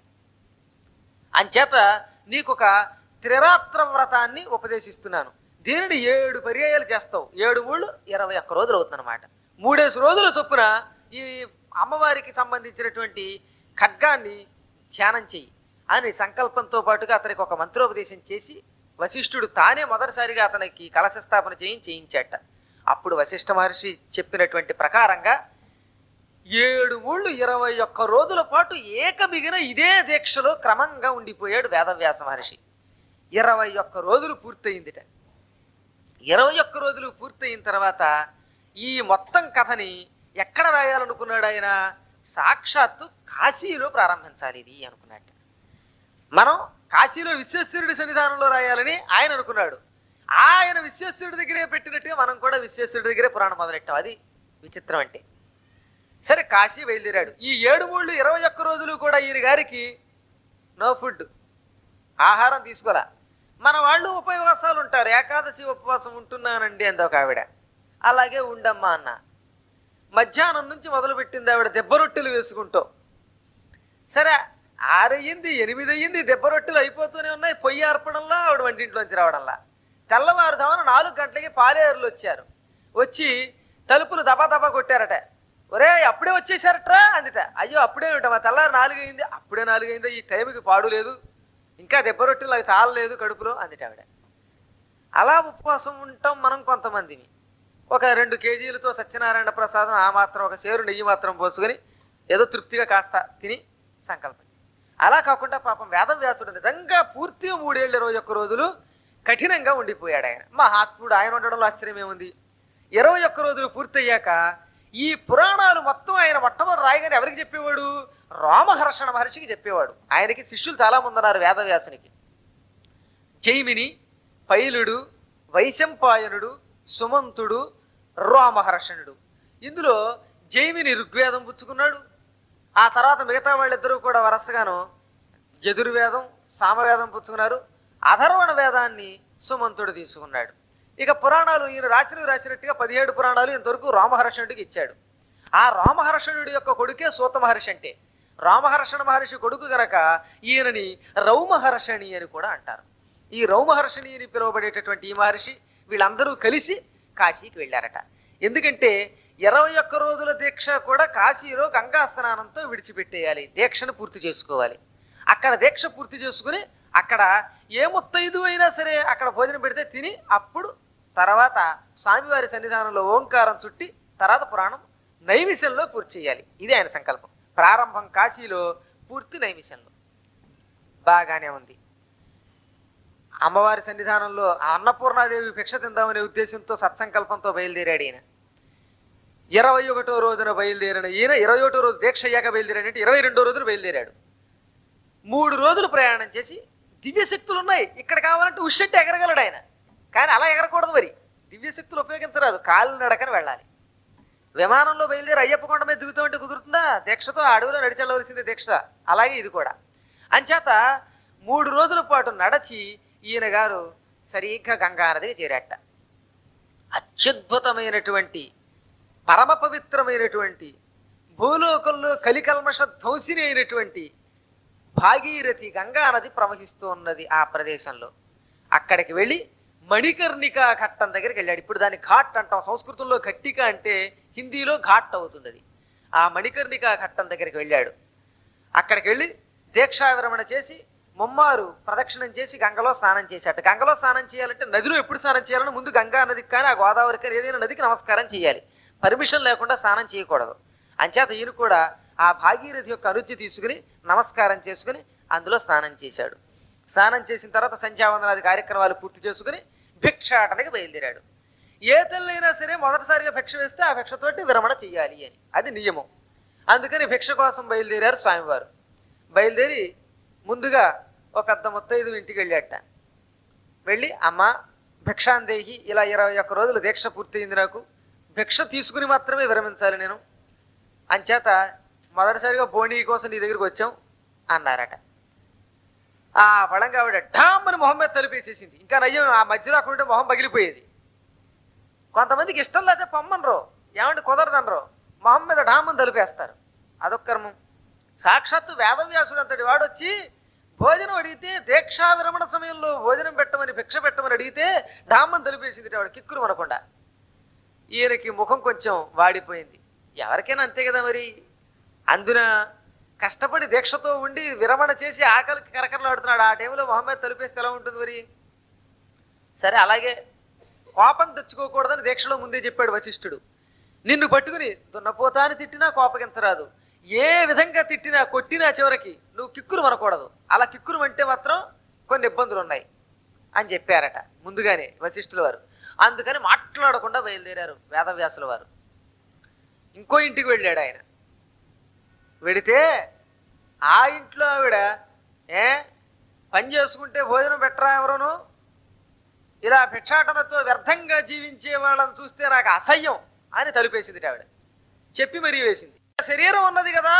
అంచేత నీకు ఒక త్రిరాత్ర వ్రతాన్ని ఉపదేశిస్తున్నాను దీనిని ఏడు పర్యాయాలు చేస్తావు ఏడు మూడు ఇరవై ఒక్క రోజులు అవుతుందన్నమాట మూడేసి రోజుల చొప్పున ఈ అమ్మవారికి సంబంధించినటువంటి ఖడ్గాన్ని ధ్యానం చెయ్యి అని సంకల్పంతో పాటుగా అతనికి ఒక మంత్రోపదేశం చేసి వశిష్ఠుడు తానే మొదటిసారిగా అతనికి కలశ స్థాపన చేయి చేయించాట అప్పుడు వశిష్ఠ మహర్షి చెప్పినటువంటి ప్రకారంగా ఏడు మూళ్ళు ఇరవై ఒక్క రోజుల పాటు ఏకమిగిన ఇదే దీక్షలో క్రమంగా ఉండిపోయాడు వేదవ్యాస మహర్షి ఇరవై ఒక్క రోజులు పూర్తయిందిట ఇరవై ఒక్క రోజులు పూర్తయిన తర్వాత ఈ మొత్తం కథని ఎక్కడ రాయాలనుకున్నాడు ఆయన సాక్షాత్తు కాశీలో ప్రారంభించాలి ఇది అనుకున్నట్టు మనం కాశీలో విశ్వేశ్వరుడి సన్నిధానంలో రాయాలని ఆయన అనుకున్నాడు ఆయన విశ్వేశ్వరుడి దగ్గరే పెట్టినట్టుగా మనం కూడా విశ్వేశ్వరుడి దగ్గరే పురాణం మొదలెట్టాం అది విచిత్రం అంటే సరే కాశీ బయలుదేరాడు ఈ ఏడు మూళ్ళు ఇరవై ఒక్క రోజులు కూడా ఈయన గారికి నో ఫుడ్ ఆహారం తీసుకోలే మన వాళ్ళు ఉపవాసాలు ఉంటారు ఏకాదశి ఉపవాసం ఉంటున్నానండి అంది ఒక ఆవిడ అలాగే ఉండమ్మా అన్న మధ్యాహ్నం నుంచి మొదలుపెట్టింది ఆవిడ దెబ్బ రొట్టెలు వేసుకుంటూ సరే ఆరయ్యింది ఎనిమిది అయ్యింది దెబ్బ రొట్టెలు అయిపోతూనే ఉన్నాయి పొయ్యి ఆర్పడంలా ఆవిడ వంటింట్లోంచి రావడంలా తెల్లవారుజామున నాలుగు గంటలకి పాలేరులు వచ్చారు వచ్చి తలుపులు దబా దబా కొట్టారట ఒరే అప్పుడే వచ్చేసారట్రా అందుట అయ్యో అప్పుడే ఉంటా మా తెల్లారి నాలుగు అయింది అప్పుడే నాలుగు అయిందో ఈ టైంకి పాడు లేదు ఇంకా దెబ్బ రొట్టెలు నాకు తాళలేదు కడుపులో అందుట ఆవిడ అలా ఉపవాసం ఉంటాం మనం కొంతమందిని ఒక రెండు కేజీలతో సత్యనారాయణ ప్రసాదం ఆ మాత్రం ఒక సేరు నెయ్యి మాత్రం పోసుకొని ఏదో తృప్తిగా కాస్త తిని సంకల్పం అలా కాకుండా పాపం వేదవ్యాసుడు నిజంగా పూర్తిగా మూడేళ్ళు ఇరవై ఒక్క రోజులు కఠినంగా ఉండిపోయాడు ఆయన మహాత్ముడు ఆయన ఉండడంలో ఆశ్చర్యం ఏముంది ఇరవై ఒక్క రోజులు పూర్తయ్యాక ఈ పురాణాలు మొత్తం ఆయన మొట్టమొదటి రాయగానే ఎవరికి చెప్పేవాడు రామహర్షణ మహర్షికి చెప్పేవాడు ఆయనకి శిష్యులు చాలా మంది ఉన్నారు వేదవ్యాసునికి జైమిని పైలుడు వైశంపాయనుడు సుమంతుడు రామహర్షణుడు ఇందులో జైమిని ఋగ్వేదం పుచ్చుకున్నాడు ఆ తర్వాత మిగతా వాళ్ళిద్దరూ కూడా వరసగాను యజుర్వేదం సామవేదం పుచ్చుకున్నారు అధర్వణ వేదాన్ని సుమంతుడు తీసుకున్నాడు ఇక పురాణాలు ఈయన రాసినవి రాసినట్టుగా పదిహేడు పురాణాలు ఇంతవరకు రామహర్షణుడికి ఇచ్చాడు ఆ రామహర్షణుడి యొక్క కొడుకే సూత మహర్షి అంటే రామహర్షణ మహర్షి కొడుకు గనక ఈయనని రౌమహర్షణి అని కూడా అంటారు ఈ రౌమహర్షణి అని పిలువబడేటటువంటి ఈ మహర్షి వీళ్ళందరూ కలిసి కాశీకి వెళ్ళారట ఎందుకంటే ఇరవై ఒక్క రోజుల దీక్ష కూడా కాశీలో గంగా స్నానంతో విడిచిపెట్టేయాలి దీక్షను పూర్తి చేసుకోవాలి అక్కడ దీక్ష పూర్తి చేసుకుని అక్కడ ఏ ముత్తైదు అయినా సరే అక్కడ భోజనం పెడితే తిని అప్పుడు తర్వాత స్వామివారి సన్నిధానంలో ఓంకారం చుట్టి తర్వాత పురాణం నైమిషంలో పూర్తి చేయాలి ఇది ఆయన సంకల్పం ప్రారంభం కాశీలో పూర్తి నైమిషంలో బాగానే ఉంది అమ్మవారి సన్నిధానంలో ఆ అన్నపూర్ణాదేవి భిక్ష తిందామనే ఉద్దేశంతో సత్సంకల్పంతో బయలుదేరాడు ఈయన ఇరవై ఒకటో రోజున బయలుదేరిన ఈయన ఇరవై ఒకటో రోజు దీక్ష అయ్యాక బయలుదేరాడంటే ఇరవై రెండో రోజున బయలుదేరాడు మూడు రోజులు ప్రయాణం చేసి దివ్యశక్తులు ఉన్నాయి ఇక్కడ కావాలంటే ఉషెట్టి ఎగరగలడు ఆయన కానీ అలా ఎగరకూడదు మరి దివ్యశక్తులు ఉపయోగించరాదు కాలు నడకని వెళ్ళాలి విమానంలో బయలుదేరి అయ్యప్ప కొండ మీద దిగుతామంటే కుదురుతుందా దీక్షతో ఆ అడవిలో నడిచెళ్ళవలసిందే దీక్ష అలాగే ఇది కూడా అంచేత మూడు రోజుల పాటు నడచి ఈయన గారు సరిగ్గా గంగా నదికి చేరాట అత్యద్భుతమైనటువంటి పరమ పవిత్రమైనటువంటి భూలోకంలో కలికల్మష ధ్వంసిని అయినటువంటి భాగీరథి గంగా నది ప్రవహిస్తూ ఉన్నది ఆ ప్రదేశంలో అక్కడికి వెళ్ళి మణికర్ణిక ఘట్టం దగ్గరికి వెళ్ళాడు ఇప్పుడు దాన్ని ఘాట్ అంటాం సంస్కృతంలో ఘట్టిక అంటే హిందీలో ఘాట్ అవుతుంది అది ఆ మణికర్ణిక ఘట్టం దగ్గరికి వెళ్ళాడు అక్కడికి వెళ్ళి దీక్షా విరమణ చేసి ముమ్మారు ప్రదక్షిణం చేసి గంగలో స్నానం చేశాట గంగలో స్నానం చేయాలంటే నదిలో ఎప్పుడు స్నానం చేయాలని ముందు గంగా నదికి కానీ ఆ గోదావరికి కానీ ఏదైనా నదికి నమస్కారం చేయాలి పర్మిషన్ లేకుండా స్నానం చేయకూడదు అంచేత ఈయన కూడా ఆ భాగీరథి యొక్క అనుజ్ఞ తీసుకుని నమస్కారం చేసుకుని అందులో స్నానం చేశాడు స్నానం చేసిన తర్వాత సంధ్యావందనాది కార్యక్రమాలు పూర్తి చేసుకుని భిక్షాటనకి బయలుదేరాడు ఏ తల్లైనా సరే మొదటిసారిగా భిక్ష వేస్తే ఆ భిక్షతోటి విరమణ చెయ్యాలి అని అది నియమం అందుకని భిక్ష కోసం బయలుదేరారు స్వామివారు బయలుదేరి ముందుగా ఒక పెద్ద ముత్తైదు ఇంటికి వెళ్ళాట వెళ్ళి అమ్మ భిక్షాందేహి ఇలా ఇరవై ఒక్క రోజులు దీక్ష పూర్తయింది నాకు భిక్ష తీసుకుని మాత్రమే విరమించాలి నేను అంచేత మొదటిసారిగా బోణీ కోసం నీ దగ్గరికి వచ్చాం అన్నారట ఆ పడంగా ఆవిడ ఢామ్ అని మొహం మీద తలుపేసేసింది ఇంకా నయ్యం ఆ మధ్యలో అక్కడ ఉంటే మొహం పగిలిపోయేది కొంతమందికి ఇష్టం లేకపోతే పొమ్మనరు ఏమంటే కుదరదనరు మొహం మీద ఢామ్ అని తలుపేస్తారు అదొక కర్మం సాక్షాత్తు వేదవ్యాసుడు అంతటి వాడు వచ్చి భోజనం అడిగితే దీక్షా విరమణ సమయంలో భోజనం పెట్టమని భిక్ష పెట్టమని అడిగితే ఢామని తలిపేసింది వాడు కిక్కురు అనకుండా ఈయనకి ముఖం కొంచెం వాడిపోయింది ఎవరికైనా అంతే కదా మరి అందున కష్టపడి దీక్షతో ఉండి విరమణ చేసి ఆకలికి కరకరలాడుతున్నాడు ఆ టైంలో మొహమ్మద్ తలిపేస్తే ఎలా ఉంటుంది మరి సరే అలాగే కోపం తెచ్చుకోకూడదని దీక్షలో ముందే చెప్పాడు వశిష్ఠుడు నిన్ను పట్టుకుని దున్నపోతాని తిట్టినా కోపగించరాదు ఏ విధంగా తిట్టినా కొట్టినా చివరికి నువ్వు కిక్కురు అనకూడదు అలా కిక్కురు అంటే మాత్రం కొన్ని ఇబ్బందులు ఉన్నాయి అని చెప్పారట ముందుగానే వశిష్ఠుల వారు అందుకని మాట్లాడకుండా బయలుదేరారు వేదవ్యాసుల వారు ఇంకో ఇంటికి వెళ్ళాడు ఆయన వెడితే ఆ ఇంట్లో ఆవిడ ఏ పని చేసుకుంటే భోజనం పెట్టరా ఎవరును ఇలా భిక్షాటనతో వ్యర్థంగా జీవించే వాళ్ళని చూస్తే నాకు అసహ్యం అని తలుపేసింది ఆవిడ చెప్పి మరీ వేసింది శరీరం ఉన్నది కదా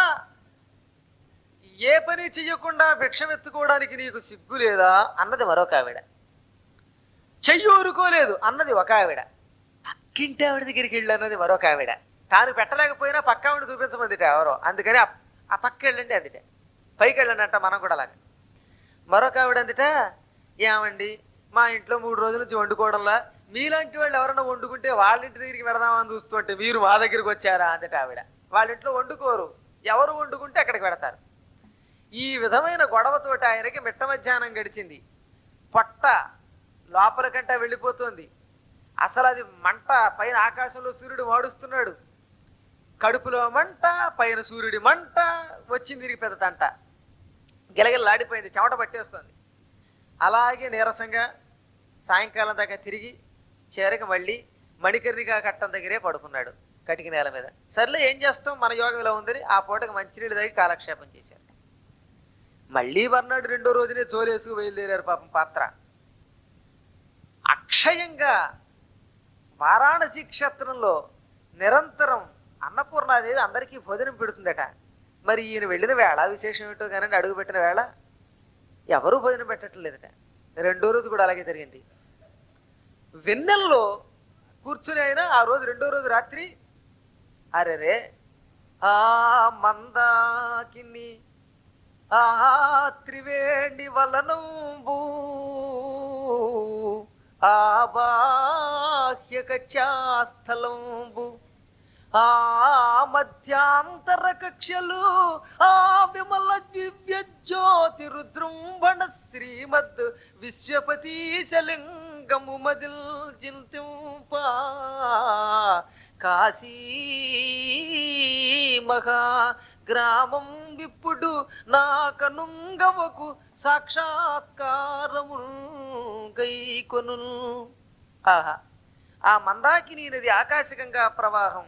ఏ పని చెయ్యకుండా భిక్షం ఎత్తుకోవడానికి నీకు సిగ్గు లేదా అన్నది మరొక ఆవిడ చెయ్యి ఊరుకోలేదు అన్నది ఒక ఆవిడ పక్కింటి ఆవిడ దగ్గరికి వెళ్ళి అన్నది మరొక ఆవిడ తాను పెట్టలేకపోయినా పక్క ఆవిడ చూపించమందిట ఎవరో అందుకని ఆ- ఆ పక్క వెళ్ళండి అందుట పైకి వెళ్ళండి అంట మనం కూడా అలాగే మరొక ఆవిడ అందుట ఏమండి మా ఇంట్లో మూడు రోజుల నుంచి వండుకోవడంలా మీలాంటి వాళ్ళు ఎవరైనా వండుకుంటే వాళ్ళ ఇంటి దగ్గరికి పెడదామని చూస్తుంటే మీరు మా దగ్గరికి వచ్చారా అందట ఆవిడ వాళ్ళ ఇంట్లో వండుకోరు ఎవరు వండుకుంటే అక్కడికి పెడతారు ఈ విధమైన గొడవతోటి ఆయనకి మిట్ట మధ్యాహ్నం గడిచింది పొట్ట లోపల కంటే వెళ్ళిపోతుంది అసలు అది మంట పైన ఆకాశంలో సూర్యుడు వాడుస్తున్నాడు కడుపులో మంట పైన సూర్యుడి మంట వచ్చింది తిరిగి పెద్ద తంట గిలగిలాడిపోయింది చెమట పట్టేస్తుంది అలాగే నీరసంగా సాయంకాలం దాకా తిరిగి చేరక మళ్ళీ మణికర్రిగా కట్టం దగ్గరే పడుకున్నాడు కటికి నేల మీద సర్లే ఏం చేస్తాం మన యోగం ఇలా ఉందని ఆ పూటకి మంచినీళ్ళు తాగి కాలక్షేపం చేశారు మళ్ళీ మర్నాడు రెండో రోజునే జోలేసుకు బయలుదేరారు పాపం పాత్ర అక్షయంగా వారాణసి క్షేత్రంలో నిరంతరం అన్నపూర్ణాదేవి అందరికీ భోజనం పెడుతుందట మరి ఈయన వెళ్ళిన వేళ విశేషం ఏమిటో కానీ అడుగు పెట్టిన వేళ ఎవరూ భోజనం పెట్టడం లేదట రెండో రోజు కూడా అలాగే జరిగింది వెన్నెల్లో కూర్చుని అయినా ఆ రోజు రెండో రోజు రాత్రి అరెరే ఆ మందాకిని ఆ త్రివేణి వలనంబు ఆ బాహ్య కక్షాస్థలంబు ఆ మధ్యాంతర కక్షలు ఆ విమల దివ్య జ్యోతి రుద్రంబణ శ్రీమద్ విశ్వపతీశలింగము మదిల్ చింతింప కాశీ మహా గ్రామం విప్పుడు నా కనుంగవకు సాక్షాత్కారము గైకొను ఆహా ఆ మందాకిని నది ఆకాశగంగా ప్రవాహం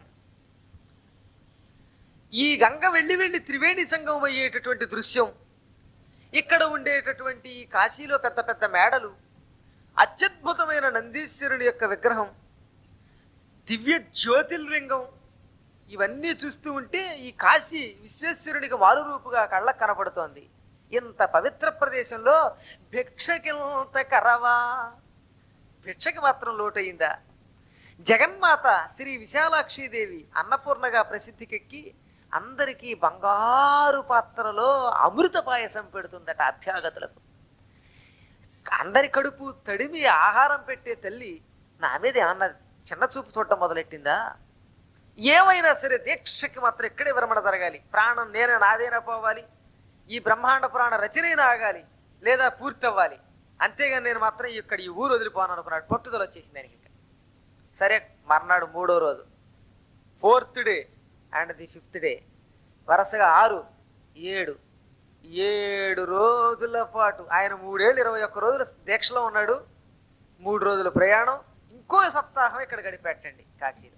ఈ గంగ వెళ్ళి వెళ్ళి త్రివేణి సంగమం అయ్యేటటువంటి దృశ్యం ఇక్కడ ఉండేటటువంటి ఈ కాశీలో పెద్ద పెద్ద మేడలు అత్యద్భుతమైన నందీశ్వరుని యొక్క విగ్రహం దివ్య జ్యోతిర్లింగం ఇవన్నీ చూస్తూ ఉంటే ఈ కాశీ విశ్వేశ్వరునికి మారురూపుగా కళ్ళకు కనపడుతోంది ఇంత పవిత్ర ప్రదేశంలో భిక్షకింత కరవా భిక్షకి మాత్రం లోటయిందా జగన్మాత శ్రీ విశాలాక్షిదేవి అన్నపూర్ణగా ప్రసిద్ధికెక్కి అందరికీ బంగారు పాత్రలో అమృత పాయసం పెడుతుందట అభ్యాగతులకు అందరి కడుపు తడిమి ఆహారం పెట్టే తల్లి నా మీద ఏమన్నా చిన్న చూపు చూడటం మొదలెట్టిందా ఏమైనా సరే దీక్షకి మాత్రం ఇక్కడే విరమణ జరగాలి ప్రాణం నేనే నాదేనా పోవాలి ఈ బ్రహ్మాండ పురాణ రచనైనా ఆగాలి లేదా పూర్తి అవ్వాలి అంతేగాని నేను మాత్రం ఇక్కడ ఈ ఊరు వదిలిపోను అనుకున్నాడు పట్టుదల వచ్చేసింది దానికి ఇంకా సరే మర్నాడు మూడో రోజు fourth day and the fifth day వరుసగా ఆరు ఏడు ఏడు రోజుల పాటు ఆయన మూడేళ్ళు ఇరవై ఒక్క రోజులు దీక్షలో ఉన్నాడు మూడు రోజుల ప్రయాణం ఇంకో సప్తాహం ఇక్కడ గడిపెట్టండి కాశీలో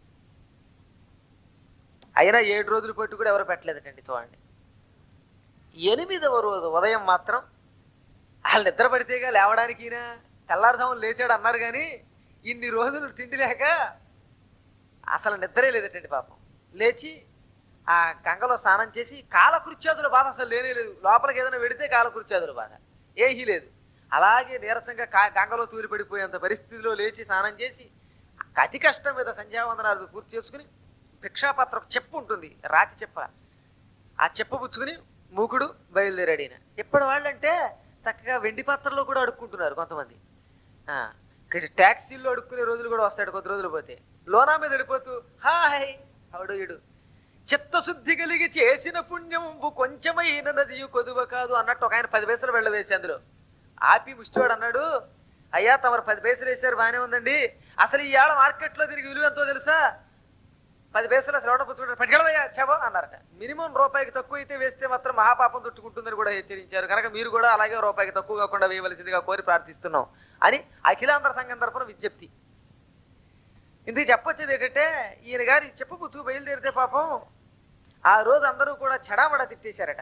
అయినా ఏడు రోజులు పట్టు కూడా ఎవరు పెట్టలేదటండి చూడండి ఎనిమిదవ రోజు ఉదయం మాత్రం వాళ్ళు నిద్ర పడితేగా లేవడానికి ఈయన తెల్లారుదాము లేచాడు అన్నారు కానీ ఇన్ని రోజులు తిండి లేక అసలు నిద్రే లేదటండి పాపం లేచి ఆ గంగలో స్నానం చేసి కాలకృత్యాదుల బాధ అసలు లేనే లేదు లోపలికి ఏదైనా పెడితే కాలకృత్యాదుల బాధ ఏహీ లేదు అలాగే నీరసంగా కా గంగలో తూరి పడిపోయేంత పరిస్థితిలో లేచి స్నానం చేసి అతి కష్టం మీద సంధ్యావందనాలు పూర్తి చేసుకుని భిక్షాపత్ర ఒక చెప్పు ఉంటుంది రాతి చెప్ప ఆ చెప్ప పుచ్చుకుని మూకుడు బయలుదేరాడు ఈయన ఎప్పటి వాళ్ళంటే చక్కగా వెండి పాత్రలో కూడా అడుక్కుంటున్నారు కొంతమంది ఆ, ఇక్కడ ట్యాక్సీల్లో అడుక్కునే రోజులు కూడా వస్తాడు కొద్ది రోజులు పోతే లోనా మీద వెళ్ళిపోతూ హాయ్ హౌడు ఇడు చిత్తశుద్ధి కలిగి చేసిన పుణ్యంబు కొంచెమైన నదియు కొదువ కాదు అన్నట్టు ఒక ఆయన పది పైసలు వెళ్ళవేసి అందులో ఆపి ముష్టివాడు అన్నాడు అయ్యా తమరు పది పైసలు వేసారు బాగానే ఉందండి అసలు ఈ ఏళ్ళ మార్కెట్లో దీనికి విలువ ఎంతో తెలుసా పది పైసలు అసలు ఎవడ పుచ్చుకుంటారు పట్టుకెళ్ళవయ్యా చెవ అన్నారట మినిమం రూపాయికి తక్కువ అయితే వేస్తే మాత్రం మహాపాపం చుట్టుకుంటుందని కూడా హెచ్చరించారు కనుక మీరు కూడా అలాగే రూపాయికి తక్కువ కాకుండా వేయవలసిందిగా కోరి ప్రార్థిస్తున్నాం అని అఖిలాంధ్ర సంఘం తరఫున విజ్ఞప్తి ఇందుకు చెప్పొచ్చేది ఏంటంటే ఈయన గారి చెప్పు పుచ్చుకు బయలుదేరితే పాపం ఆ రోజు అందరూ కూడా చెడామడ తిట్టేశారట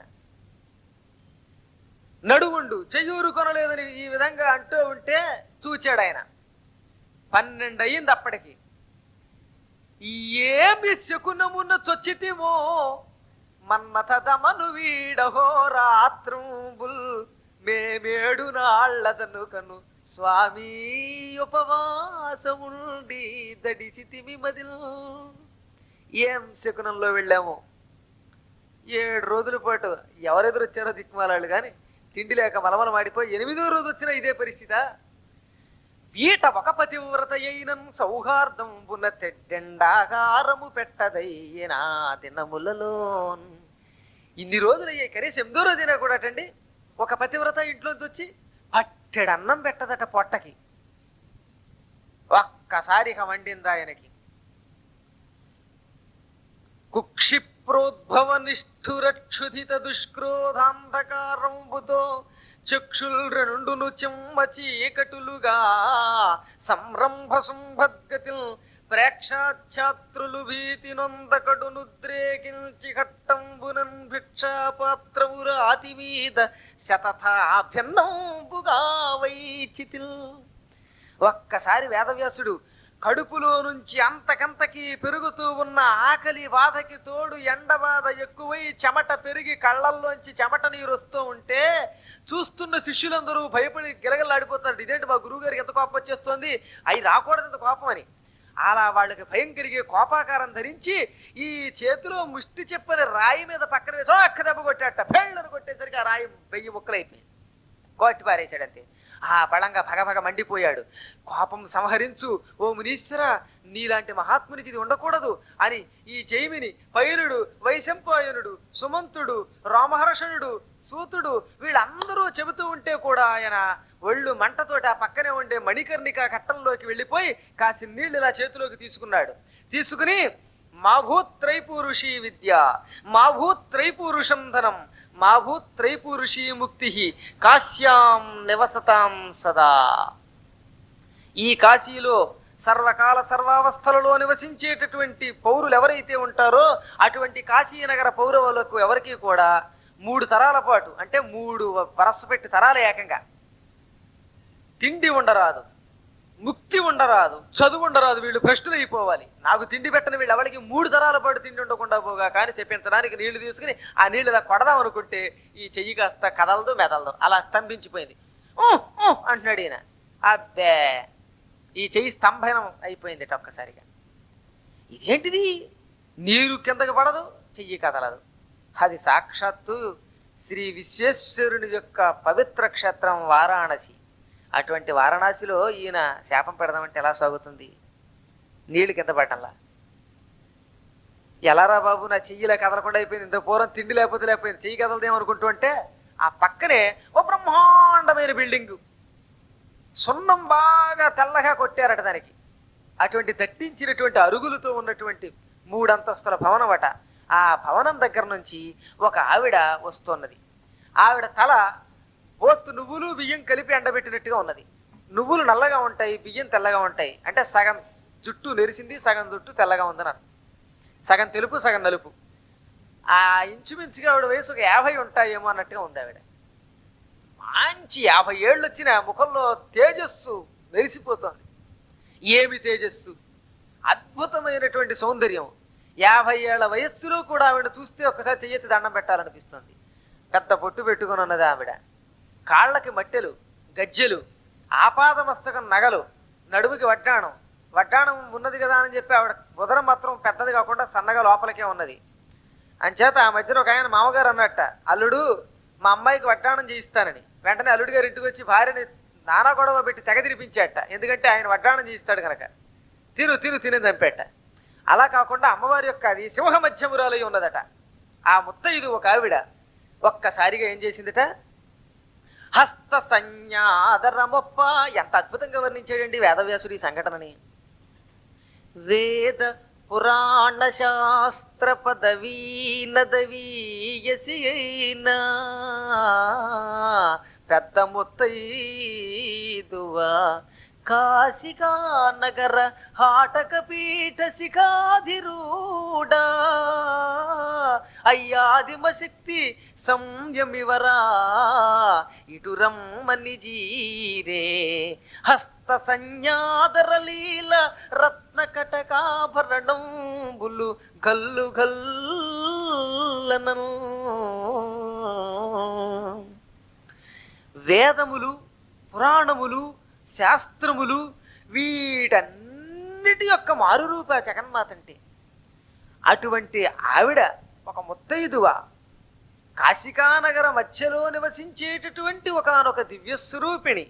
నడువుండు చెయ్యూరు కొనలేదని ఈ విధంగా అంటూ ఉంటే చూచాడు ఆయన పన్నెండు అయ్యింది అప్పటికి ఏమి శకునమున చొచ్చితిమో మన్మథదమను వీడహో రాత్రంబుల్ మేమేడు నాళ్ళదను కను స్వామి ఉపవాసముండి దడిసితిమి మదిల్ ఏం శకునంలో వెళ్ళాము ఏడు రోజుల పాటు ఎవరెదురు వచ్చారో దిక్కుమాలాళ్ళు కానీ తిండి లేక మలమల మాడిపోయి ఎనిమిదో రోజు వచ్చిన ఇదే పరిస్థితా వీట ఒక పతివ్రత అయినం సౌహార్దంబున తెడ్డెండాగారము పెట్టదయ్యనా దినములలో ఇన్ని రోజులు అయ్యాయి కనీసం ఎనిమిదో రోజైనా కూడా అటండి ఒక పతివ్రత ఇంట్లోంచి వచ్చి పట్టెడు అన్నం పెట్టదట పొట్టకి ఒక్కసారి ఇక వండింది ఆయనకి కుక్షిప్రోద్భవ నిష్ఠురక్షుధిత దుష్క్రోధాంధకారంబుతో చక్షుల్ రెండును చెమ్మ చీకటులుగా సంరంభ సంభద్గతిల్ ప్రేక్షాఛాత్రులు భీతి నొందకడు నుద్రేకించి ఘట్టంబునన్ భిక్షాపాత్రముర అతి మీద శతథా భిన్నంబుగా వైచితిల్ ఒక్కసారి వేదవ్యాసుడు కడుపులో నుంచి అంతకంతకి పెరుగుతూ ఉన్న ఆకలి బాధకి తోడు ఎండ బాధ ఎక్కువై చెమట పెరిగి కళ్ళల్లోంచి చెమట నీరు వస్తూ ఉంటే చూస్తున్న శిష్యులందరూ భయపడి గిలగలాడిపోతారు ఇదేంటి మా గురువు గారికి ఎంత కోపం వచ్చేస్తోంది అవి రాకూడదు ఇంత కోపం అని అలా వాళ్ళకి భయం కలిగే కోపాకారం ధరించి ఈ చేతిలో ముష్టి చెప్పని రాయి మీద పక్కన వేసి అక్క దెబ్బ కొట్టాట పెళ్ళని కొట్టేసరికి ఆ రాయి వెయ్యి ముక్కలైపోయింది కొట్టి పారేశాడు అంతే ఆ బలంగా భగభగ మండిపోయాడు కోపం సంహరించు ఓ మునీశ్వర నీలాంటి మహాత్మునికి ఇది ఉండకూడదు అని ఈ జైమిని పైరుడు వైశంపాయనుడు సుమంతుడు రామహర్షణుడు సూతుడు వీళ్ళందరూ చెబుతూ ఉంటే కూడా ఆయన ఒళ్ళు మంటతోటి ఆ పక్కనే ఉండే మణికర్ణిక కట్టంలోకి వెళ్ళిపోయి కాసి నీళ్ళు ఇలా చేతిలోకి తీసుకున్నాడు తీసుకుని మాభూత్ త్రైపూరుషీ విద్య మాభూత్ త్రైపూరుషం ధనం మాభూత్ త్రైపూరుషీ ముక్తి కాశ్యాం నివసతాం సదా ఈ కాశీలో సర్వకాల సర్వావస్థలలో నివసించేటటువంటి పౌరులు ఎవరైతే ఉంటారో అటువంటి కాశీనగర పౌరవులకు ఎవరికి కూడా మూడు తరాల పాటు అంటే మూడు వరస పెట్టి తరాల ఏకంగా తిండి ఉండరాదు ముక్తి ఉండరాదు చదువు ఉండరాదు వీళ్ళు భ్రష్టులు అయిపోవాలి నాకు తిండి పెట్టని వీళ్ళు ఎవరికి మూడు తరాల పాటు తిండి ఉండకుండా పోగా కానీ చెప్పించడానికి నీళ్లు తీసుకుని ఆ నీళ్ళు ఇలా కొడదాం అనుకుంటే ఈ చెయ్యి కాస్త కదలదు మెదలదు అలా స్తంభించిపోయింది ఊ, ఊ అంటున్నాడు ఈయన అబ్బే ఈ చెయ్యి స్తంభనం అయిపోయింది ఒక్కసారిగా ఇదేంటిది నీరు కిందకి పడదు చెయ్యి కదలదు అది సాక్షాత్తు శ్రీ విశ్వేశ్వరుని యొక్క పవిత్ర క్షేత్రం వారాణసి అటువంటి వారణాసిలో ఈయన శాపం పెడదామంటే ఎలా సాగుతుంది నీళ్లు కింద పట్టంలా ఎలారా బాబు నా చెయ్యిలా కదలకుండా అయిపోయింది ఇంత పూర్వం తిండి లేకపోతే లేకపోయింది చెయ్యి కదలదేమనుకుంటూ అంటే ఆ పక్కనే ఓ బ్రహ్మాండమైన బిల్డింగ్ సున్నం బాగా తెల్లగా కొట్టారట దానికి అటువంటి దట్టించినటువంటి అరుగులతో ఉన్నటువంటి మూడంతస్తుల భవనం అట ఆ భవనం దగ్గర నుంచి ఒక ఆవిడ వస్తున్నది ఆవిడ తల పోత్తు నువ్వులు బియ్యం కలిపి ఎండబెట్టినట్టుగా ఉన్నది నువ్వులు నల్లగా ఉంటాయి బియ్యం తెల్లగా ఉంటాయి అంటే సగం జుట్టు నెరిసింది సగం జుట్టు తెల్లగా ఉందని అర్థం. సగం తెలుపు సగం నలుపు ఆ ఇంచుమించుగా ఆవిడ వయసు ఒక యాభై ఉంటాయేమో అన్నట్టుగా ఉంది ఆవిడ మంచి యాభై ఏళ్ళు వచ్చిన ముఖంలో తేజస్సు మెరిసిపోతోంది ఏమి తేజస్సు అద్భుతమైనటువంటి సౌందర్యం యాభై ఏళ్ల వయస్సులో కూడా ఆవిడ చూస్తే ఒక్కసారి చెయ్యెత్తి దండం పెట్టాలనిపిస్తుంది పెద్ద బొట్టు పెట్టుకుని ఉన్నది ఆవిడ కాళ్ళకి మట్టెలు గజ్జెలు ఆపాదమస్తకం నగలు నడుముకి వడ్డాణం వడ్డాణం ఉన్నది కదా అని చెప్పి ఆవిడ ఉదరం మాత్రం పెద్దది కాకుండా సన్నగా లోపలికే ఉన్నది అంచేత ఆ మధ్యన ఒక ఆయన మామగారు అన్నట్ట అల్లుడు మా అమ్మాయికి వడ్డాణం చేయిస్తానని వెంటనే అల్లుడు గారు ఇంటికి వచ్చి భార్యని నానా గొడవ పెట్టి తెగ తినిపించాట ఎందుకంటే ఆయన వడ్డాణం చేయిస్తాడు కనుక తిను తిను తిని చంపేట అలా కాకుండా అమ్మవారి యొక్క అది సింహ మధ్యమురాలై ఉన్నదట ఆ ముత్తైదు ఒక ఆవిడ ఒక్కసారిగా ఏం చేసిందిట హస్త సంజ్ఞాదరమొప్ప ఎంత అద్భుతంగా వర్ణించాడండి వేదవ్యాసుడు ఈ సంఘటనని వేద పురాణ శాస్త్ర పదవీ నదవీయసి అయినా పెద్ద ముత్తైదువా కాశికా నగర హాటక పీఠ శిఖాధిరూఢా అయ్యాదిమ శక్తి సంయమివరా ఇటు రమ్మని జీరే హస్త సంజ్ఞాదర లీల రత్న కటకాభరణంబులు గల్లు గల్లనను వేదములు పురాణములు శాస్త్రములు వీటన్నిటి యొక్క మారురూప జగన్మాత అంటే అటువంటి ఆవిడ ఒక ముత్తైదువ కాశికానగర మధ్యలో నివసించేటటువంటి ఒకనొక దివ్యస్వరూపిణి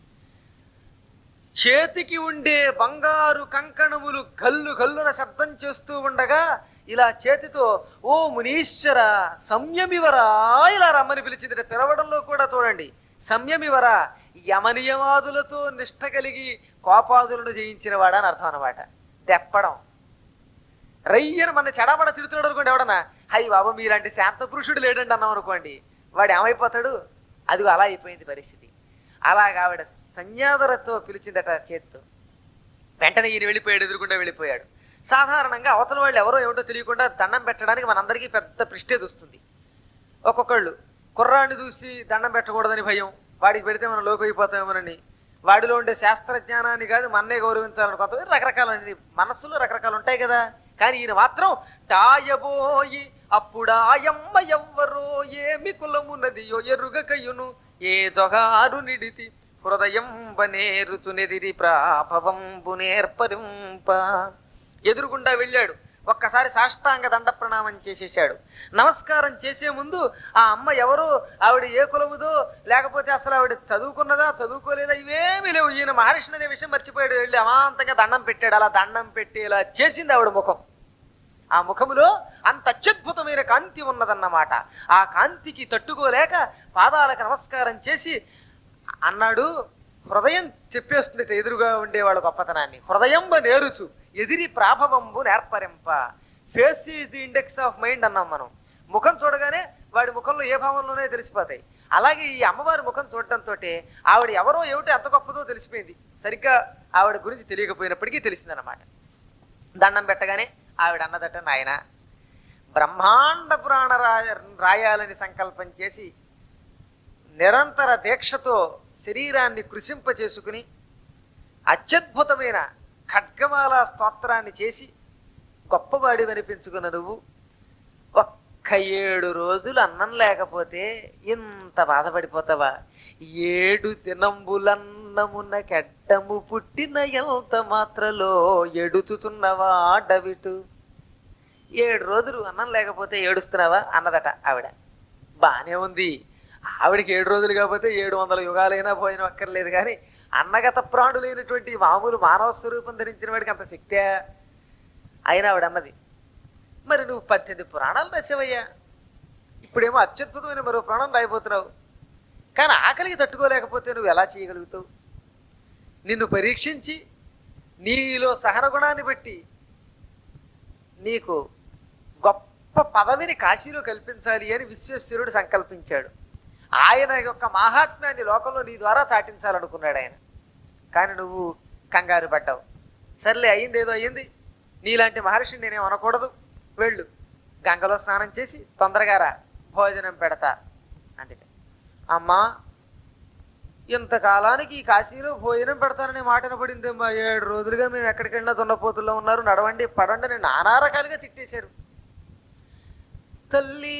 చేతికి ఉండే బంగారు కంకణములు గల్లు గల్లున శబ్దం చేస్తూ ఉండగా ఇలా చేతితో ఓ మునీశ్వర సంయమివరా ఇలా రమ్మని పిలిచింది పిలవడంలో కూడా చూడండి సంయమివరా యమనియమాదులతో నిష్ట కలిగి కోపాదులను జయించిన వాడని అర్థం అనమాట దెప్పడం రయ్యని మన చెడాపడ తిడుతున్నాడు అనుకోండి ఎవడన్నా అయ్యి బాబు మీలాంటి శాంత పురుషుడు లేడండి అన్నాం అనుకోండి వాడు ఏమైపోతాడు అదిగో అలా అయిపోయింది పరిస్థితి అలాగ ఆవిడ సంజ్ఞాదరతో పిలిచిందట చేత్తో వెంటనే ఈయన వెళ్ళిపోయాడు ఎదురుకుండా వెళ్ళిపోయాడు సాధారణంగా అవతల వాళ్ళు ఎవరో ఏమిటో తెలియకుండా దండం పెట్టడానికి మనందరికీ పెద్ద ప్రిస్టేజ్ వస్తుంది ఒక్కొక్కళ్ళు కుర్రాన్ని చూసి దండం పెట్టకూడదని భయం వాడికి పెడితే మనం లోపు అయిపోతామేమోనని వాడిలో ఉండే శాస్త్ర జ్ఞానాన్ని కాదు మన్నే గౌరవించాలని కొంత రకరకాల మనస్సులో రకరకాలు ఉంటాయి కదా కానీ ఈయన మాత్రం టాయబోయి అప్పుడాయమ్మ ఎవ్వరో ఏమి కులమున్నదియో ఎరుగకయును ఏ దొగారు నిడితి హృదయం బనేరుతునెదిరి ప్రాభవంబు నేర్పరింప ఎదురుగుండా వెళ్ళాడు ఒక్కసారి సాష్టాంగ దండ ప్రణామం చేసేశాడు నమస్కారం చేసే ముందు ఆ అమ్మ ఎవరు ఆవిడ ఏ కులముదో లేకపోతే అసలు ఆవిడ చదువుకున్నదా చదువుకోలేదా ఇవేమీ లేవు ఈయన మహర్షిని అనే విషయం మర్చిపోయాడు వెళ్ళి అమాంతంగా దండం పెట్టాడు అలా దండం పెట్టేలా చేసింది ఆవిడ ముఖం ఆ ముఖములో అంత అత్యద్భుతమైన కాంతి ఉన్నదన్నమాట ఆ కాంతికి తట్టుకోలేక పాదాలకు నమస్కారం చేసి అన్నాడు హృదయం చెప్పేస్తుంది ఎదురుగా ఉండేవాడు గొప్పతనాన్ని హృదయంబ నేరుచు ఎదిరి ప్రాభవంబు నేర్పరింప face is the index of mind అన్నాం మనం ముఖం చూడగానే వాడి ముఖంలో ఏ భావంలోనే తెలిసిపోతాయి అలాగే ఈ అమ్మవారి ముఖం చూడటంతో ఆవిడ ఎవరో ఏమిటో ఎంత గొప్పదో తెలిసిపోయింది సరిగ్గా ఆవిడ గురించి తెలియకపోయినప్పటికీ తెలిసిందన్నమాట దండం పెట్టగానే ఆవిడ అన్నదట నాయన బ్రహ్మాండ పురాణ రాయ రాయాలని సంకల్పం చేసి నిరంతర దీక్షతో శరీరాన్ని కృషింప చేసుకుని అత్యద్భుతమైన ఖడ్గమాల స్తోత్రాన్ని చేసి గొప్పవాడి అనిపించుకున్న నువ్వు ఒక్క ఏడు రోజులు అన్నం లేకపోతే ఇంత బాధపడిపోతావా ఏడు దినంబులన్నమున కెడ్డము పుట్టిన ఎంత మాత్రలో ఎడుతున్నవా డవిటు ఏడు రోజులు అన్నం లేకపోతే ఏడుస్తున్నావా అన్నదట ఆవిడ బానే ఉంది ఆవిడకి ఏడు రోజులు కాకపోతే ఏడు వందల యుగాలైనా పోయిన అక్కర్లేదు కానీ అన్నగత ప్రాణులైనటువంటి మామూలు మానవ స్వరూపం ధరించిన వాడికి అంత శక్తే అయినా ఆవిడ అన్నది మరి నువ్వు పద్దెనిమిది పురాణాలు రాసావయ్యా ఇప్పుడేమో అత్యద్భుతమైన మరో ప్రాణం రాయిపోతున్నావు కానీ ఆకలికి తట్టుకోలేకపోతే నువ్వు ఎలా చేయగలుగుతావు నిన్ను పరీక్షించి నీలో సహన గుణాన్ని బట్టి నీకు గొప్ప పదవిని కాశీలో కల్పించాలి అని విశ్వేశ్వరుడు సంకల్పించాడు ఆయన యొక్క మహాత్మ్యాన్ని లోకంలో నీ ద్వారా చాటించాలనుకున్నాడు ఆయన కానీ నువ్వు కంగారు పడ్డావు సర్లే అయింది ఏదో అయ్యింది నీలాంటి మహర్షిని నేనేం అనకూడదు వెళ్ళు గంగలో స్నానం చేసి తొందరగా రా భోజనం పెడతా అందుకే అమ్మా ఇంతకాలానికి ఈ కాశీలో భోజనం పెడతాననే మాట పడింది మా ఏడు రోజులుగా మేము ఎక్కడికి వెళ్ళినా దున్నపోతుల్లో ఉన్నారు నడవండి పడండి అని నానా రకాలుగా తిట్టేశారు తల్లి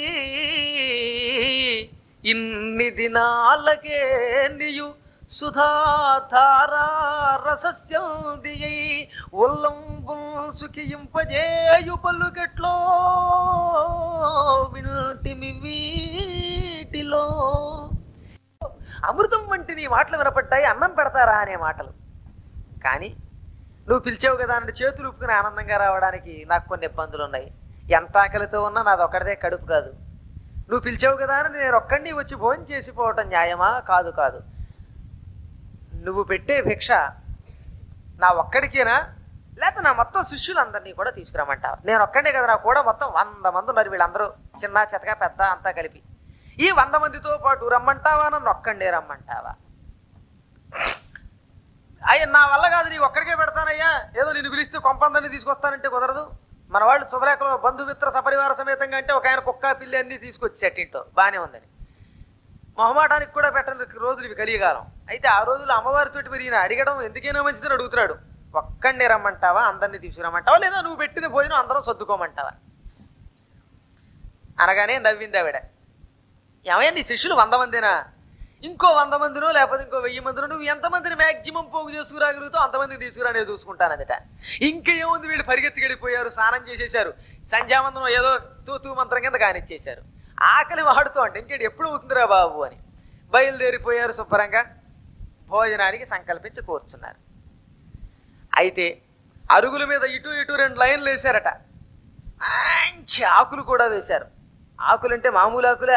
ఇన్ని దినాలకే నీయు సుధాధారా రసస్యందియై ఉల్లంబు సుఖింపజేయు పలుకెట్లో వింటిమి వీటిలో అమృతం వంటి నీ మాటలు వినపడ్డాయి అన్నం పెడతారా అనే మాటలు కానీ నువ్వు పిలిచావు కదా అని చేతులు ఊపుకుని ఆనందంగా రావడానికి నాకు కొన్ని ఇబ్బందులు ఉన్నాయి ఎంత ఆకలితో ఉన్నా నాది ఒక్కడిదే కడుపు కాదు నువ్వు పిలిచావు కదా అని నేను ఒక్కడిని వచ్చి భోజనం చేసిపోవటం న్యాయమా కాదు కాదు నువ్వు పెట్టే భిక్ష నా ఒక్కడికేనా లేకపోతే నా మొత్తం శిష్యులందరినీ కూడా తీసుకురమ్మంటావు నేను ఒక్కడే కదా నా కూడా మొత్తం వంద మంది ఉన్నారు వీళ్ళందరూ చిన్న చెతక పెద్ద అంతా కలిపి ఈ వంద మందితో పాటు రమ్మంటావా నన్ను ఒక్కండే రమ్మంటావా అయ్యా నా వల్ల కాదు నీ ఒక్కడికే పెడతానయ్యా ఏదో నేను పిలిస్తే కొంపందరిని తీసుకొస్తానంటే కుదరదు మన వాళ్ళు శుభలేఖలో బంధుమిత్ర సపరివార సమేతంగా అంటే ఒక ఆయన కుక్క పిల్లి అన్ని తీసుకొచ్చేట ఇంట్లో బాగానే ఉందని మొహమాటానికి కూడా పెట్టని రోజులు ఇవి కలియగాలం అయితే ఆ రోజులు అమ్మవారితోటి మరి ఈయన అడగడం ఎందుకైనా మంచిదని అడుగుతున్నాడు ఒక్కడినే రమ్మంటావా అందరినీ తీసుకురమ్మంటావా లేదా నువ్వు పెట్టిన భోజనం అందరం సర్దుకోమంటావా అనగానే నవ్వింది ఆవిడ ఏమయ్యా నీ శిష్యులు వంద మందినా ఇంకో వంద మందినో లేకపోతే ఇంకో వెయ్యి మందినో నువ్వు ఎంతమందిని మ్యాక్సిమం పోగు చేసుకురాగలుగుతావు అంతమందిని తీసుకురా నేను చూసుకుంటానదట ఇంకేముంది వీళ్ళు పరిగెత్తి గడిపోయారు స్నానం చేసేశారు సంధ్యావందనం ఏదో తూతూ మంత్రం కింద కానిచ్చేశారు ఆకలి వాడుతూ అంటే ఇంకేటి ఎప్పుడు అవుతుందిరా బాబు అని బయలుదేరిపోయారు శుభ్రంగా భోజనానికి సంకల్పించి కూర్చున్నారు అయితే అరుగుల మీద ఇటు ఇటు రెండు లైన్లు వేశారట మంచి ఆకులు కూడా వేశారు ఆకులంటే మామూలు ఆకులా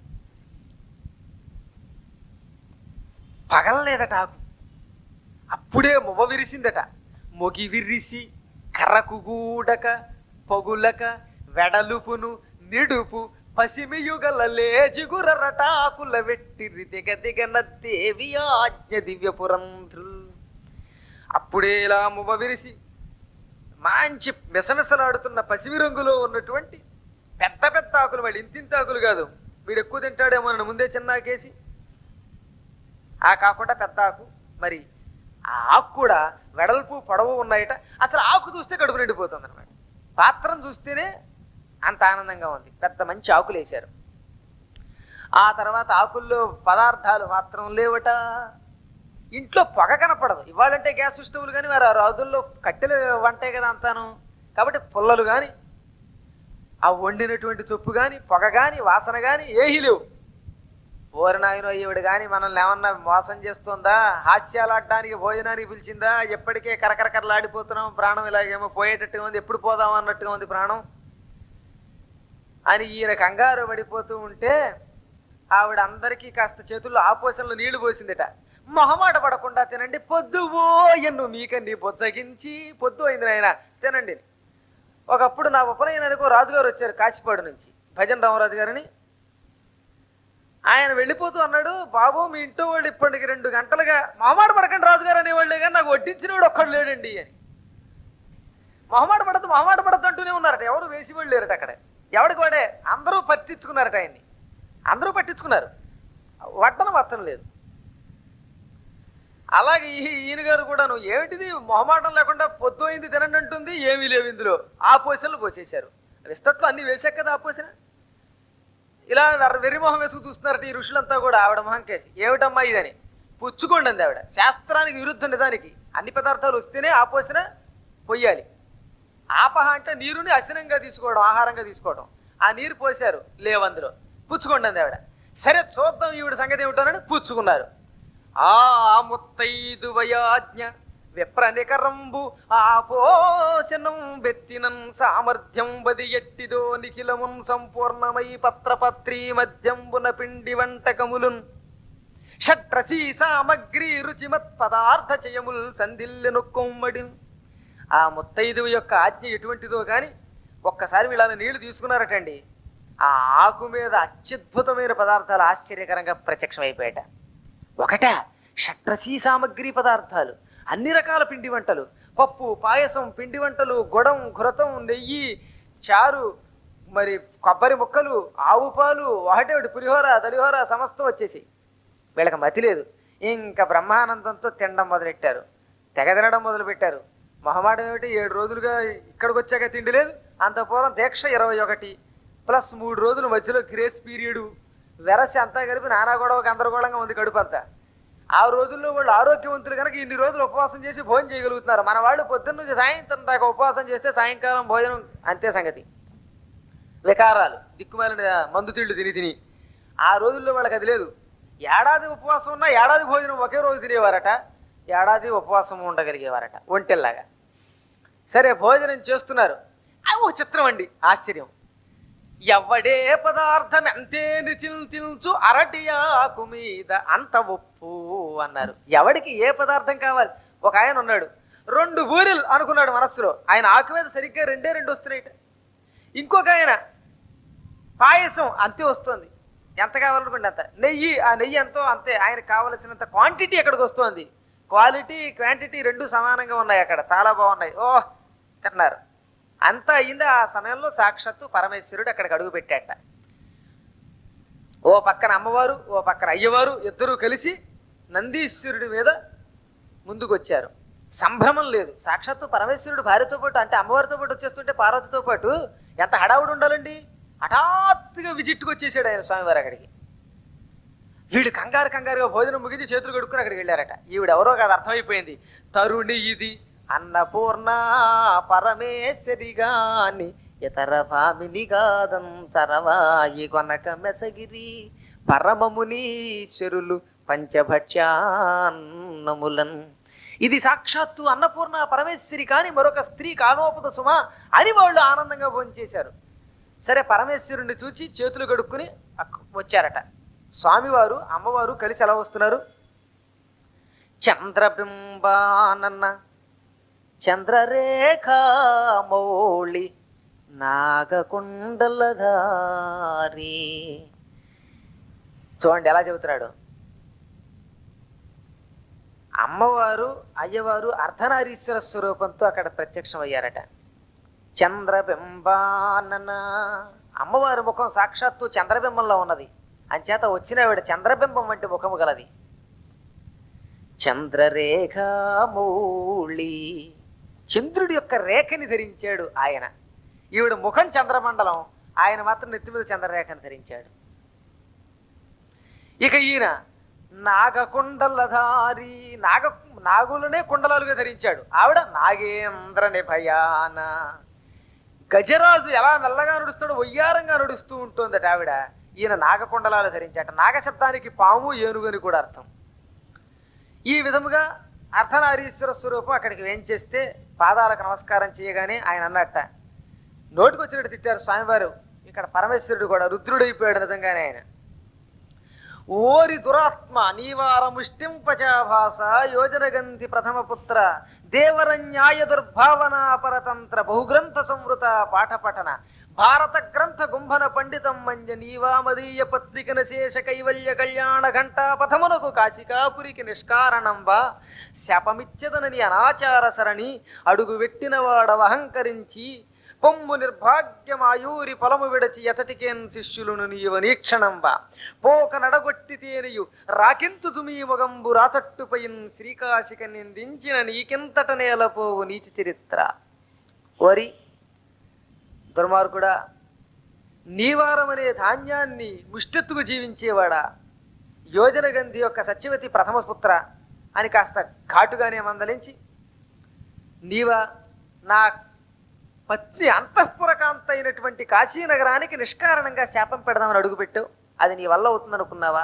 పగలలేదట ఆకు అప్పుడే మొవ విరిసిందట మొగి విరిసి కర్రకు గూడక పొగులక వెడలుపును నిడుపు పసిమియుగల లేజిగురటాకుల వెట్టిరి దిగ దిగన దేవి ఆజ్ఞ దివ్యపురంధ్రు అప్పుడే ఇలా మువ్వ విరిసి మంచి మిసమిసలాడుతున్న పసిమి రంగులో ఉన్నటువంటి పెద్ద పెద్ద ఆకులు వాళ్ళు ఇంతింత ఆకులు కాదు వీడు ఎక్కువ తింటాడేమో అని ముందే చిన్నాకేసి ఆ కాకుండా పెద్ద ఆకు మరి ఆ ఆకు కూడా వెడల్పు పొడవు ఉన్నాయట అసలు ఆకు చూస్తే కడుపు నిండిపోతుంది అనమాట పాత్రను చూస్తేనే అంత ఆనందంగా ఉంది పెద్ద మంచి ఆకులు వేశారు ఆ తర్వాత ఆకుల్లో పదార్థాలు మాత్రం లేవట ఇంట్లో పొగ కనపడదు ఇవాళంటే గ్యాస్ స్టవ్లు కానీ మరి ఆ రోజుల్లో కట్టెలు వంటే కదా అంతాను కాబట్టి పుల్లలు కానీ ఆ వండినటువంటి చొప్పు కానీ పొగ కానీ వాసన కానీ ఏహీ లేవు ఓరినాయనో ఈవిడ కానీ మనల్ని ఏమన్నా మోసం చేస్తుందా హాస్యాలాడడానికి భోజనానికి పిలిచిందా ఎప్పటికే కరకరకరలాడిపోతున్నాం ప్రాణం ఇలాగేమో పోయేటట్టుగా ఉంది ఎప్పుడు పోదాం అన్నట్టుగా ఉంది ప్రాణం అని ఈయన కంగారు పడిపోతూ ఉంటే ఆవిడ అందరికీ కాస్త చేతుల్లో ఆపోషణలో నీళ్లు పోసిందిట మొహమాట పడకుండా తినండి పొద్దువో ఎన్ను మీకండి బొజ్జగించి పొద్దు అయింది నాయన తినండి ఒకప్పుడు నా ఉపనయనానికి రాజుగారు వచ్చారు కాచిపాడు నుంచి భజన్ రామరాజు గారిని ఆయన వెళ్ళిపోతూ అన్నాడు బాబు మీ ఇంట్లో వాళ్ళు ఇప్పటికి రెండు గంటలుగా మొహమాట పడకండి రాజుగారు అనేవాళ్ళే కానీ నాకు వడ్డించిన వాడు ఒక్కడు లేడండి అని మొహమాట పడద్దు మొహమాట పడద్దు అంటూనే ఉన్నారట ఎవరు వేసి వాళ్ళు లేరట అక్కడ ఎవడికి వాడే అందరూ పట్టించుకున్నారట ఆయన్ని అందరూ పట్టించుకున్నారు వడ్డన వత్తన లేదు అలాగే ఈ ఈయన గారు కూడా నువ్వు ఏమిటిది మొహమాటం లేకుండా పొద్దు అయింది తినండి అంటుంది ఏమీ లేవు ఇందులో ఆ పోసనలు పోసేశారు విస్తట్లో అన్ని వేసాక కదా ఆ పోసిన ఇలా వెర్ర- వెర్రి మొహం వేసుకు చూస్తున్నారట ఈ ఋషులంతా కూడా ఆవిడ మొహం కేసి ఏమిటమ్మా ఇదని పుచ్చుకోండి అంది ఆవిడ శాస్త్రానికి విరుద్ధం నిజానికి అన్ని పదార్థాలు వస్తేనే ఆ పోసిన పొయ్యాలి ఆపహ అంటే నీరుని అసినంగా తీసుకోవడం ఆహారంగా తీసుకోవడం ఆ నీరు పోశారు లేవందులో పుచ్చుకోండి అంది ఆవిడ సరే చూద్దాం ఈవిడ సంగతి ఏమిటోనని పుచ్చుకున్నారు ఆ ముత్తైదు వయాజ్ఞ విప్రనికరంబు ఆ పోషణం వెత్తినం సామర్థ్యం బది ఎట్టిదో నిఖిలమున్ సంపూర్ణమై పత్రపత్రీ మధ్యంబున పిండి వంటకములున్ షట్రసీ సామగ్రి రుచిమత్ పదార్థ చయముల్ సంధిల్లెను కొమ్మడి ఆ ముత్తైదువు యొక్క ఆజ్ఞ ఎటువంటిదో కానీ ఒక్కసారి వీళ్ళ నీళ్లు తీసుకున్నారటండి ఆ ఆకు మీద అత్యద్భుతమైన పదార్థాలు ఆశ్చర్యకరంగా ప్రత్యక్షమైపోయాట ఒకట షట్రసీ సామగ్రి పదార్థాలు అన్ని రకాల పిండి వంటలు పప్పు పాయసం పిండి వంటలు గుడం ఘృతం నెయ్యి చారు మరి కొబ్బరి ముక్కలు ఆవు పాలు ఒకటేమిటి పులిహోర దలిహోర సమస్తం వచ్చేసి వీళ్ళకి మతి లేదు ఇంకా బ్రహ్మానందంతో తినడం మొదలెట్టారు తెగ తినడం మొదలు పెట్టారు మొహమాటం ఏమిటి ఏడు రోజులుగా ఇక్కడికి వచ్చాక తిండి లేదు అంత పూర్వం దీక్ష ఇరవై ఒకటి ప్లస్ మూడు రోజులు మధ్యలో గ్రేస్ పీరియడ్ వెరసి అంతా కలిపి నానా గొడవ గందరగోళంగా ఉంది కడుపు అంతా ఆ రోజుల్లో వాళ్ళు ఆరోగ్యవంతులు కనుక ఇన్ని రోజులు ఉపవాసం చేసి భోజనం చేయగలుగుతున్నారు మన వాళ్ళు పొద్దున్న నుంచి సాయంత్రం దాకా ఉపవాసం చేస్తే సాయంకాలం భోజనం అంతే సంగతి వికారాలు దిక్కుమాలిన మందు తిళ్ళు తిని తిని ఆ రోజుల్లో వాళ్ళకి అది లేదు ఏడాది ఉపవాసం ఉన్నా ఏడాది భోజనం ఒకే రోజు తినేవారట ఏడాది ఉపవాసం ఉండగలిగేవారట ఒంటెల్లాగా సరే భోజనం చేస్తున్నారు అది ఒక చిత్రం అండి ఆశ్చర్యం ఎవడే పదార్థం ఎంతే చింతించు అరటి ఆకు మీద అంత ఉప్పు అన్నారు ఎవడికి ఏ పదార్థం కావాలి ఒక ఆయన ఉన్నాడు రెండు బూరెలు అనుకున్నాడు మనస్సులో ఆయన ఆకు మీద సరిగ్గా రెండే రెండు వస్తున్నాయి ఇంకొక ఆయన పాయసం అంతే వస్తుంది ఎంత కావాలనుకోండి అంత నెయ్యి ఆ నెయ్యి ఎంతో అంతే ఆయనకు కావలసినంత క్వాంటిటీ ఎక్కడికి వస్తుంది క్వాలిటీ క్వాంటిటీ రెండు సమానంగా ఉన్నాయి అక్కడ చాలా బాగున్నాయి ఓ తిన్నారు అంతా అయింది ఆ సమయంలో సాక్షాత్తు పరమేశ్వరుడు అక్కడికి అడుగు పెట్టాట ఓ పక్కన అమ్మవారు ఓ పక్కన అయ్యవారు ఇద్దరూ కలిసి నందీశ్వరుడి మీద ముందుకొచ్చారు సంభ్రమం లేదు సాక్షాత్తు పరమేశ్వరుడు భార్యతో పాటు అంటే అమ్మవారితో పాటు వచ్చేస్తుంటే పార్వతితో పాటు ఎంత హడావుడు ఉండాలండి హఠాత్తుగా విజిట్కి వచ్చేసాడు ఆయన స్వామివారు అక్కడికి వీడు కంగారు కంగారుగా భోజనం ముగించి చేతులు కడుక్కుని అక్కడికి వెళ్ళారట ఈవిడ ఎవరో కాదు అర్థమైపోయింది తరుణి ఇది అన్నపూర్ణ పరమేశ్వరి గాని ఇతర భామిని కాదం తరవాయి కొనక మెసగిరి పరమమునీశ్వరులు పంచభక్ష్యాన్నములన్ ఇది సాక్షాత్తు అన్నపూర్ణ పరమేశ్వరి కాని మరొక స్త్రీ కానోపద సుమ అని వాళ్ళు ఆనందంగా భోంచేశారు సరే పరమేశ్వరుణ్ణి చూచి చేతులు కడుక్కుని అక్- వచ్చారట స్వామివారు అమ్మవారు కలిసి ఎలా వస్తున్నారు చంద్రబింబానన్న చంద్రరేఖ మౌళి నాగకుండలధారి చూడండి ఎలా చెబుతున్నాడు అమ్మవారు అయ్యవారు అర్ధనారీశ్వర స్వరూపంతో అక్కడ ప్రత్యక్షమయ్యారట చంద్రబింబానన అమ్మవారి ముఖం సాక్షాత్తు చంద్రబింబంలో ఉన్నది అంచేత వచ్చిన ఆవిడ చంద్రబింబం వంటి ముఖము గలది చంద్రరేఖామూళి చంద్రుడి యొక్క రేఖని ధరించాడు ఆయన ఈవిడ ముఖం చంద్రమండలం ఆయన మాత్రం నెత్తి మీద చంద్రరేఖను ధరించాడు ఇక ఈయన నాగకుండలధారి నాగ నాగులనే కుండలాలుగా ధరించాడు ఆవిడ నాగేంద్ర నిభయాన గజరాజు ఎలా మెల్లగా నడుస్తాడో వయ్యారంగా నడుస్తూ ఉంటుందట ఆవిడ ఈయన నాగకుండలాలు ధరించాట నాగశబ్దానికి పాము ఏనుగు అని కూడా అర్థం ఈ విధముగా అర్ధనారీశ్వర స్వరూపం అక్కడికి వేంచేస్తే పాదాలకు నమస్కారం చేయగానే ఆయన అన్నట్ట నోటికి వచ్చినట్టు తిట్టారు స్వామివారు ఇక్కడ పరమేశ్వరుడు కూడా రుద్రుడైపోయాడు నిజంగానే ఆయన ఓరి దురాత్మ నీవారముష్టింపచాభాస యోజనగంధి ప్రథమ పుత్ర దేవరన్యాయ దుర్భావన పరతంత్ర బహుగ్రంథ సంవృత పాఠపఠన భారత గ్రంథ గుంభన పండితం మంజ నీవామదీయ పత్రికన శేష కైవల్య కళ్యాణ ఘంటా పథమునకు కాశికాపురికి నిష్కారణం వా శాపమిచ్చదనని అనాచార సరణి అడుగు వెట్టిన వాడవహంకరించి పొమ్ము నిర్భాగ్యమాయూరి పొలము విడచి ఎతటికేన్ శిష్యులను నీవ నీక్షణంబ పోక నడగొట్టి తేనియు రాకింతు సుమీ మొగంబు రాతట్టుపైన్ శ్రీకాశిక నిందించిన నీకింతట నేలపోవు నీతి చరిత్ర ఓరి దుర్మార్గుడా నీవారం అనే ధాన్యాన్ని ముష్టెత్తుకు జీవించేవాడా యోజన గంధి యొక్క సత్యవతి ప్రథమ పుత్ర అని కాస్త ఘాటుగానే మందలించి నీవా నా పత్ని అంతఃపురకాంత అయినటువంటి కాశీనగరానికి నిష్కారణంగా శాపం పెడదామని అడుగుపెట్టావు అది నీ వల్ల అవుతుందనుకున్నావా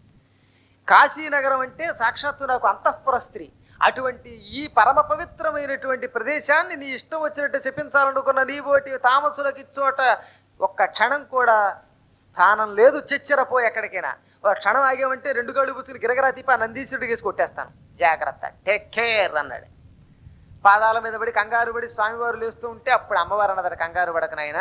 కాశీనగరం అంటే సాక్షాత్తు నాకు అంతఃపుర స్త్రీ అటువంటి ఈ పరమ పవిత్రమైనటువంటి ప్రదేశాన్ని నీ ఇష్టం వచ్చినట్టు చెప్పించాలనుకున్న నీ బోటి తామసులకి చోట ఒక్క క్షణం కూడా స్థానం లేదు చెచ్చరపో ఎక్కడికైనా ఒక క్షణం ఆగామంటే రెండు కాళ్ళు పుచ్చుకుని గిరగరా తిప్పి ఆ నందీశ్వరుడికి వేసి కొట్టేస్తాను జాగ్రత్త టేక్ కేర్ అన్నాడు పాదాల మీద పడి కంగారు పడి స్వామివారు లేస్తూ ఉంటే అప్పుడు అమ్మవారు అన్నదట కంగారు పడకనైనా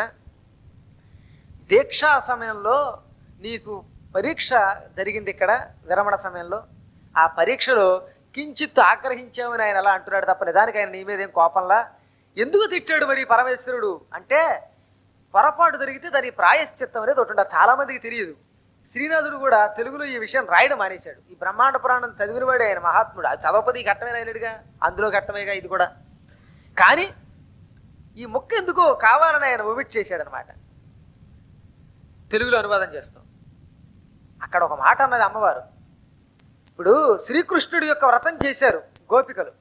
దీక్షా సమయంలో నీకు పరీక్ష జరిగింది ఇక్కడ విరమణ సమయంలో ఆ పరీక్షలో కించిత్ ఆగ్రహించామని ఆయన అలా అంటున్నాడు తప్ప నిజానికి ఆయన నీ మీద ఏం కోపంలా ఎందుకు తిట్టాడు మరి పరమేశ్వరుడు అంటే పొరపాటు జరిగితే దాని ప్రాయశ్చిత్తం అనేది ఒకటి ఉండదు చాలా మందికి తెలియదు శ్రీనాథుడు కూడా తెలుగులో ఈ విషయం రాయడం మానేశాడు ఈ బ్రహ్మాండ పురాణం చదివినవాడే ఆయన మహాత్ముడు అది చదవపది ఘట్టమే రాయలేడుగా అందులో ఘట్టమేగా ఇది కూడా కానీ ఈ ముక్క ఎందుకో కావాలని ఆయన ఒమిట్ చేశాడు అనమాట తెలుగులో అనువాదం చేస్తాం అక్కడ ఒక మాట అన్నది అమ్మవారు ఇప్పుడు శ్రీకృష్ణుడి యొక్క వ్రతం చేశారు గోపికలు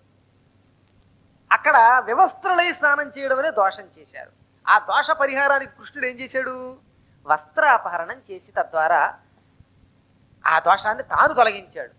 అక్కడ వివస్త్రలై స్నానం చేయడం అనే దోషం చేశారు ఆ దోష పరిహారానికి కృష్ణుడు ఏం చేశాడు వస్త్రాపహరణం చేసి తద్వారా ఆ దోషాన్ని తాను తొలగించాడు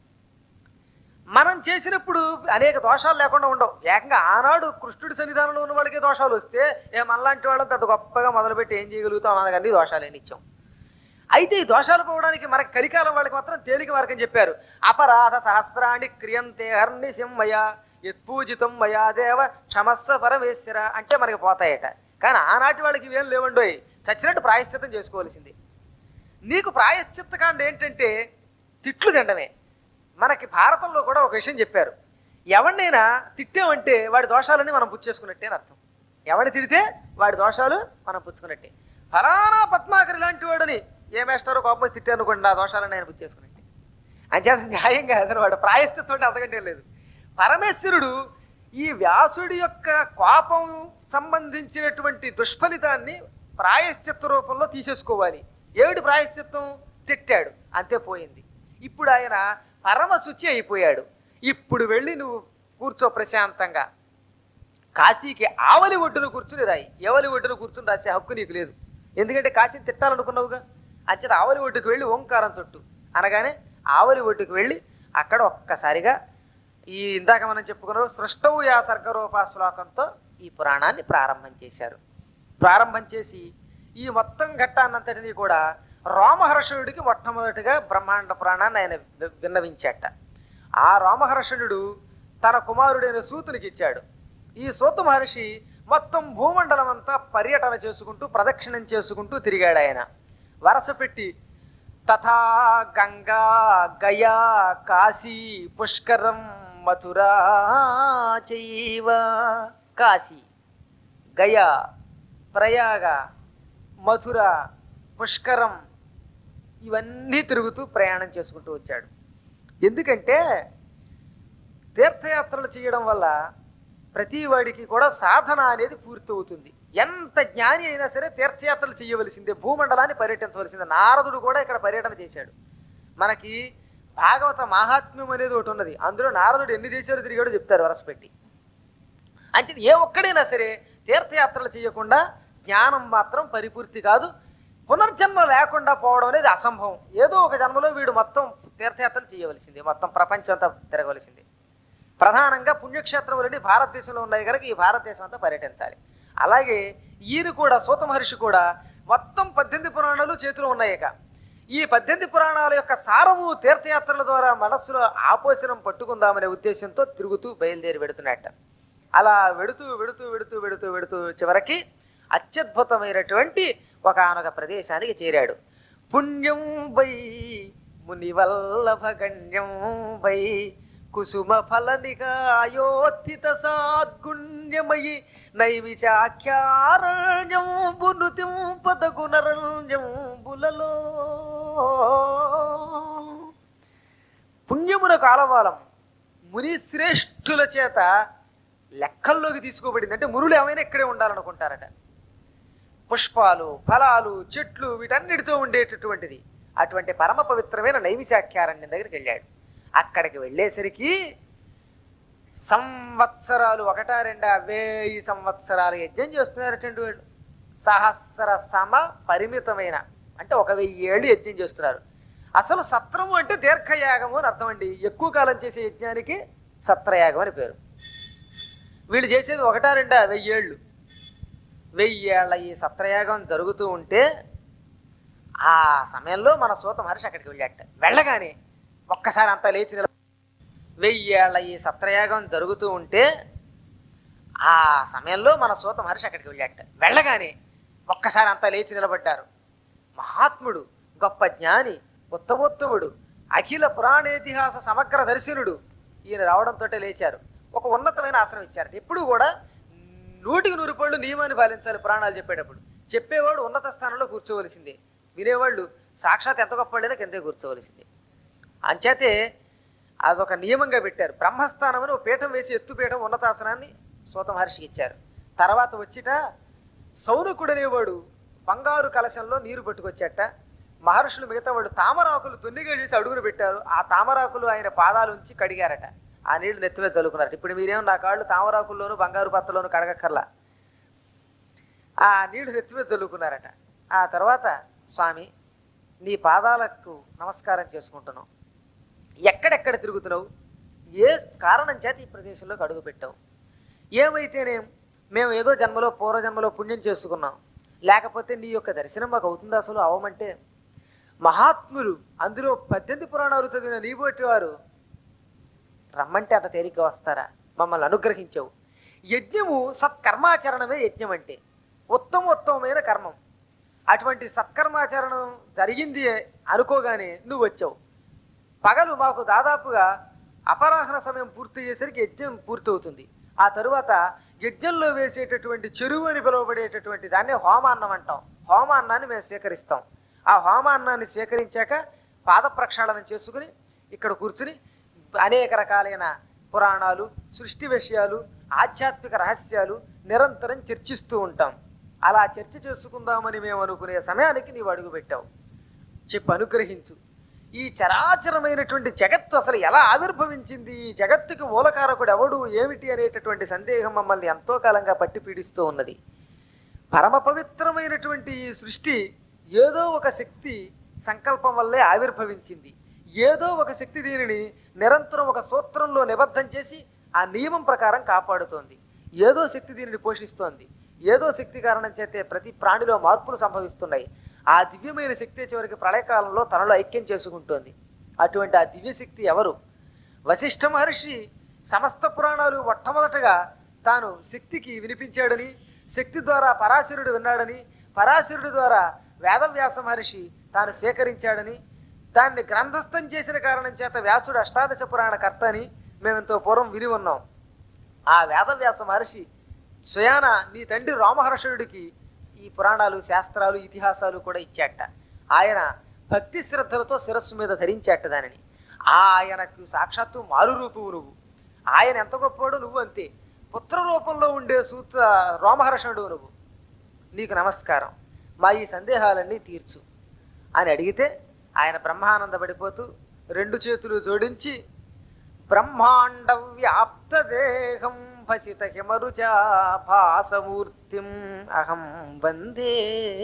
మనం చేసినప్పుడు అనేక దోషాలు లేకుండా ఉండవు ఏకంగా ఆనాడు కృష్ణుడి సన్నిధానంలో ఉన్న వాళ్ళకే దోషాలు వస్తే ఏ మనలాంటి వాళ్ళం పెద్ద గొప్పగా మొదలుపెట్టి ఏం చేయగలుగుతాం మనకు అన్ని దోషాలే నిత్యం అయితే ఈ దోషాలు పోవడానికి మనకి కలికాలం వాళ్ళకి మాత్రం తేలిక మార్గం చెప్పారు అపరాధ సహస్రాన్ని క్రియంతే హర్నిశం మయా యత్పూజితం మయా దేవ క్షమస్వ పరమేశ్వర అంటే మనకి పోతాయట కానీ ఆనాటి వాళ్ళకి ఇవేం లేవండోయ్ చచ్చినట్టు ప్రాయశ్చిత్తం చేసుకోవాల్సింది నీకు ప్రాయశ్చిత్తకాండ ఏంటంటే తిట్లు తినడమే మనకి భారతంలో కూడా ఒక విషయం చెప్పారు ఎవరినైనా తిట్టామంటే వాడి దోషాలని మనం పుచ్చేసుకున్నట్టే అని అర్థం ఎవరిని తిడితే వాడి దోషాలు మనం పుచ్చుకున్నట్టే ఫలానా పద్మాకరి లాంటి వాడని ఏ మేస్టారో కోపం తిట్టాను అనుకోండి నా దోషాలను ఆయన పుచ్చేసుకున్నట్టే అంచేత న్యాయంగా అతను వాడు ప్రాయశ్చిత్తం అంటే అంతకంటే లేదు పరమేశ్వరుడు ఈ వ్యాసుడి యొక్క కోపం సంబంధించినటువంటి దుష్ఫలితాన్ని ప్రాయశ్చిత్త రూపంలో తీసేసుకోవాలి ఏమిటి ప్రాయశ్చిత్తం తిట్టాడు అంతే పోయింది ఇప్పుడు ఆయన పరమ శుచి అయిపోయాడు ఇప్పుడు వెళ్ళి నువ్వు కూర్చో ప్రశాంతంగా కాశీకి ఆవలి ఒడ్డున కూర్చుని రాయి ఎవలి ఒడ్డున కూర్చుని రాసే హక్కు నీకు లేదు ఎందుకంటే కాశీని తిట్టాలనుకున్నావుగా అంచేత ఆవలి ఒడ్డుకు వెళ్ళి ఓంకారం చుట్టు అనగానే ఆవలి ఒడ్డుకు వెళ్ళి అక్కడ ఒక్కసారిగా ఈ ఇందాక మనం చెప్పుకున్న సృష్టవు యా సర్గరూప శ్లోకంతో ఈ పురాణాన్ని ప్రారంభం చేశారు ప్రారంభం చేసి ఈ మొత్తం ఘట్టాన్నంతటినీ కూడా రోమహర్షణుడికి మొట్టమొదటిగా బ్రహ్మాండ పురాణాన్ని ఆయన వి- విన్నవించాట ఆ రోమహర్షణుడు తన కుమారుడైన సూతునికి ఇచ్చాడు ఈ సూత మహర్షి మొత్తం భూమండలం అంతా పర్యటన చేసుకుంటూ ప్రదక్షిణం చేసుకుంటూ తిరిగాడు ఆయన వరస పెట్టి తథా గంగా గయా కాశీ పుష్కరం మథురా చైవ కాశీ గయా ప్రయాగ మథుర పుష్కరం ఇవన్నీ తిరుగుతూ ప్రయాణం చేసుకుంటూ వచ్చాడు ఎందుకంటే తీర్థయాత్రలు చేయడం వల్ల ప్రతి వాడికి కూడా సాధన అనేది పూర్తవుతుంది ఎంత జ్ఞాని అయినా సరే తీర్థయాత్రలు చేయవలసిందే భూమండలాన్ని పర్యటించవలసిందే నారదుడు కూడా ఇక్కడ పర్యటన చేశాడు మనకి భాగవత మాహాత్మ్యం అనేది ఒకటి ఉన్నది అందులో నారదుడు ఎన్ని దేశాలు తిరిగాడో చెప్తారు వరసపెట్టి అంటే ఏ ఒక్కడైనా సరే తీర్థయాత్రలు చేయకుండా జ్ఞానం మాత్రం పరిపూర్తి కాదు పునర్జన్మ లేకుండా పోవడం అనేది అసంభవం ఏదో ఒక జన్మలో వీడు మొత్తం తీర్థయాత్రలు చేయవలసిందే మొత్తం ప్రపంచం అంతా తిరగవలసిందే ప్రధానంగా పుణ్యక్షేత్రములని భారతదేశంలో ఉన్నాయి కనుక ఈ భారతదేశం అంతా పర్యటించాలి అలాగే ఈయన కూడా సూత మహర్షి కూడా మొత్తం పద్దెనిమిది పురాణాలు చేతిలో ఉన్నాయి ఇక ఈ పద్దెనిమిది పురాణాల యొక్క సారము తీర్థయాత్రల ద్వారా మనస్సులో ఆపోషణం పట్టుకుందామనే ఉద్దేశంతో తిరుగుతూ బయలుదేరి వెడుతున్నట్ట అలా వెడుతూ వెడుతూ వెడుతూ వెడుతూ వెడుతూ చివరికి అత్యద్భుతమైనటువంటి ఒకనొక ప్రదేశానికి చేరాడు పుణ్యం వై మునివల్లభ గణ్యం వై కుసుమ ఫలనికాయోత్థిత సాద్గుణ్యమయి నైవిశాఖ్యారణ్యం బునుతిం పదగుణరణ్యం బులలో పుణ్యమున కాలవాలం ముని శ్రేష్ఠుల చేత లెక్కల్లోకి తీసుకోబడింది అంటే మునులు ఏమైనా ఇక్కడే ఉండాలనుకుంటారట పుష్పాలు ఫలాలు చెట్లు వీటన్నిటితో ఉండేటటువంటిది అటువంటి పరమ పవిత్రమైన నైవిశాఖ్యారణ్యం దగ్గరికి వెళ్ళాడు అక్కడికి వెళ్ళేసరికి సంవత్సరాలు ఒకటా రెండా వేయి సంవత్సరాలు యజ్ఞం చేస్తున్నారటండి వాళ్ళు సహస్ర సమ పరిమితమైన అంటే ఒక వెయ్యి ఏళ్ళు యజ్ఞం చేస్తున్నారు అసలు సత్రము అంటే దీర్ఘయాగము అని అర్థం అండి ఎక్కువ కాలం చేసే యజ్ఞానికి సత్రయాగం అని పేరు వీళ్ళు చేసేది ఒకటా రెండా వెయ్యేళ్ళు వెయ్యేళ్ల ఈ సత్రయాగం జరుగుతూ ఉంటే ఆ సమయంలో మన సూత మహర్షి అక్కడికి వెళ్ళాట వెళ్ళగానే ఒక్కసారి అంతా లేచి నిల వెయ్యేళ్ల ఈ సత్రయాగం జరుగుతూ ఉంటే ఆ సమయంలో మన సూత మహర్షి అక్కడికి వెళ్ళాట వెళ్ళగానే ఒక్కసారి అంతా లేచి నిలబడ్డారు మహాత్ముడు గొప్ప జ్ఞాని ఉత్తమోత్తముడు అఖిల పురాణేతిహాస సమగ్ర దర్శనుడు ఈయన రావడంతో లేచారు ఒక ఉన్నతమైన ఆసనం ఇచ్చారు ఎప్పుడు కూడా నూటికి నూరు పళ్ళు నియమాన్ని పాలించాలి పురాణాలు చెప్పేటప్పుడు చెప్పేవాడు ఉన్నత స్థానంలో కూర్చోవలసిందే వినేవాళ్ళు సాక్షాత్ ఎంత గొప్పవాళ్ళైనా కిందే కూర్చోవలసిందే అంచేతే అదొక నియమంగా పెట్టారు బ్రహ్మస్థానం అని ఒక పీఠం వేసి ఎత్తు పీఠం ఉన్నతాసనాన్ని సూత మహర్షికి ఇచ్చారు తర్వాత వచ్చిట సౌనకుడు అనేవాడు బంగారు కలశంలో నీరు పట్టుకొచ్చాట మహర్షులు మిగతా వాడు తామరాకులు తొన్నిగా చేసి అడుగులు పెట్టారు ఆ తామరాకులు ఆయన పాదాలు ఉంచి కడిగారట ఆ నీళ్లు నెత్తిమీద చల్లుకున్నారట ఇప్పుడు మీరేమో నా కాళ్ళు తామరాకుల్లోను బంగారు పత్తలోను కడగక్కర్లా ఆ నీళ్లు నెత్తిమీద చల్లుకున్నారట ఆ తర్వాత స్వామి నీ పాదాలకు నమస్కారం చేసుకుంటున్నావు ఎక్కడెక్కడ తిరుగుతున్నావు ఏ కారణం చేత ఈ ప్రదేశంలోకి అడుగు పెట్టావు ఏమైతేనేం మేము ఏదో జన్మలో పూర్వజన్మలో పుణ్యం చేసుకున్నాం లేకపోతే నీ యొక్క దర్శనం మాకు అవుతుంది అసలు అవమంటే మహాత్ములు అందులో పద్దెనిమిది పురాణాలు చదివిన నీబోటి వారు రమ్మంటే అంత తేలిగ్గా వస్తారా మమ్మల్ని అనుగ్రహించవు యజ్ఞము సత్కర్మాచరణమే యజ్ఞం అంటే ఉత్తమోత్తమైన కర్మం అటువంటి సత్కర్మాచరణం జరిగింది అనుకోగానే నువ్వు వచ్చావు పగలు మాకు దాదాపుగా అపరాహ్న సమయం పూర్తి అయ్యేసరికి యజ్ఞం పూర్తవుతుంది ఆ తరువాత యజ్ఞంలో వేసేటటువంటి చెరువు అని పిలువబడేటటువంటి దాన్ని హోమాన్నం అంటాం హోమాన్నాన్ని మేము స్వీకరిస్తాం ఆ హోమాన్నాన్ని స్వీకరించాక పాద ప్రక్షాళనం చేసుకుని ఇక్కడ కూర్చుని అనేక రకాలైన పురాణాలు సృష్టి విషయాలు ఆధ్యాత్మిక రహస్యాలు నిరంతరం చర్చిస్తూ ఉంటాం అలా చర్చ చేసుకుందామని మేము అనుకునే సమయానికి నీవు అడుగు పెట్టావు చెప్పు అనుగ్రహించు ఈ చరాచరమైనటువంటి జగత్తు అసలు ఎలా ఆవిర్భవించింది ఈ జగత్తుకి మూలకారకుడు ఎవడు ఏమిటి అనేటటువంటి సందేహం మమ్మల్ని ఎంతో కాలంగా పట్టి పీడిస్తూ ఉన్నది పరమ పవిత్రమైనటువంటి ఈ సృష్టి ఏదో ఒక శక్తి సంకల్పం వల్లే ఆవిర్భవించింది ఏదో ఒక శక్తి దీనిని నిరంతరం ఒక సూత్రంలో నిబద్ధం చేసి ఆ నియమం ప్రకారం కాపాడుతోంది ఏదో శక్తి దీనిని పోషిస్తోంది ఏదో శక్తి కారణం చేతే ప్రతి ప్రాణిలో మార్పులు సంభవిస్తున్నాయి ఆ దివ్యమైన శక్తి చివరికి ప్రళయకాలంలో తనలో ఐక్యం చేసుకుంటోంది అటువంటి ఆ దివ్యశక్తి ఎవరు వశిష్ఠ మహర్షి సమస్త పురాణాలు మొట్టమొదటగా తాను శక్తికి వినిపించాడని శక్తి ద్వారా పరాశరుడు విన్నాడని పరాశరుడు ద్వారా వేదవ్యాస మహర్షి తాను స్వీకరించాడని దాన్ని గ్రంథస్థం చేసిన కారణం చేత వ్యాసుడు అష్టాదశ పురాణ కర్త అని మేము ఎంతో పూర్వం విని ఉన్నాం ఆ వేదవ్యాస మహర్షి స్వయాన నీ తండ్రి రామహర్షుడికి ఈ పురాణాలు శాస్త్రాలు ఇతిహాసాలు కూడా ఇచ్చాట ఆయన భక్తి శ్రద్ధలతో శిరస్సు మీద ధరించాట దానిని ఆయనకు సాక్షాత్తు మారు రూపువు నువ్వు ఆయన ఎంత గొప్పవాడు నువ్వు అంతే పుత్ర రూపంలో ఉండే సూత్ర రోమహర్షణుడు నువ్వు నీకు నమస్కారం మా ఈ సందేహాలన్నీ తీర్చు అని అడిగితే ఆయన బ్రహ్మానంద పడిపోతూ రెండు చేతులు జోడించి బ్రహ్మాండ వ్యాప్త దేహం భసిత హిమరుచా భాసమూర్తిం అహం వందే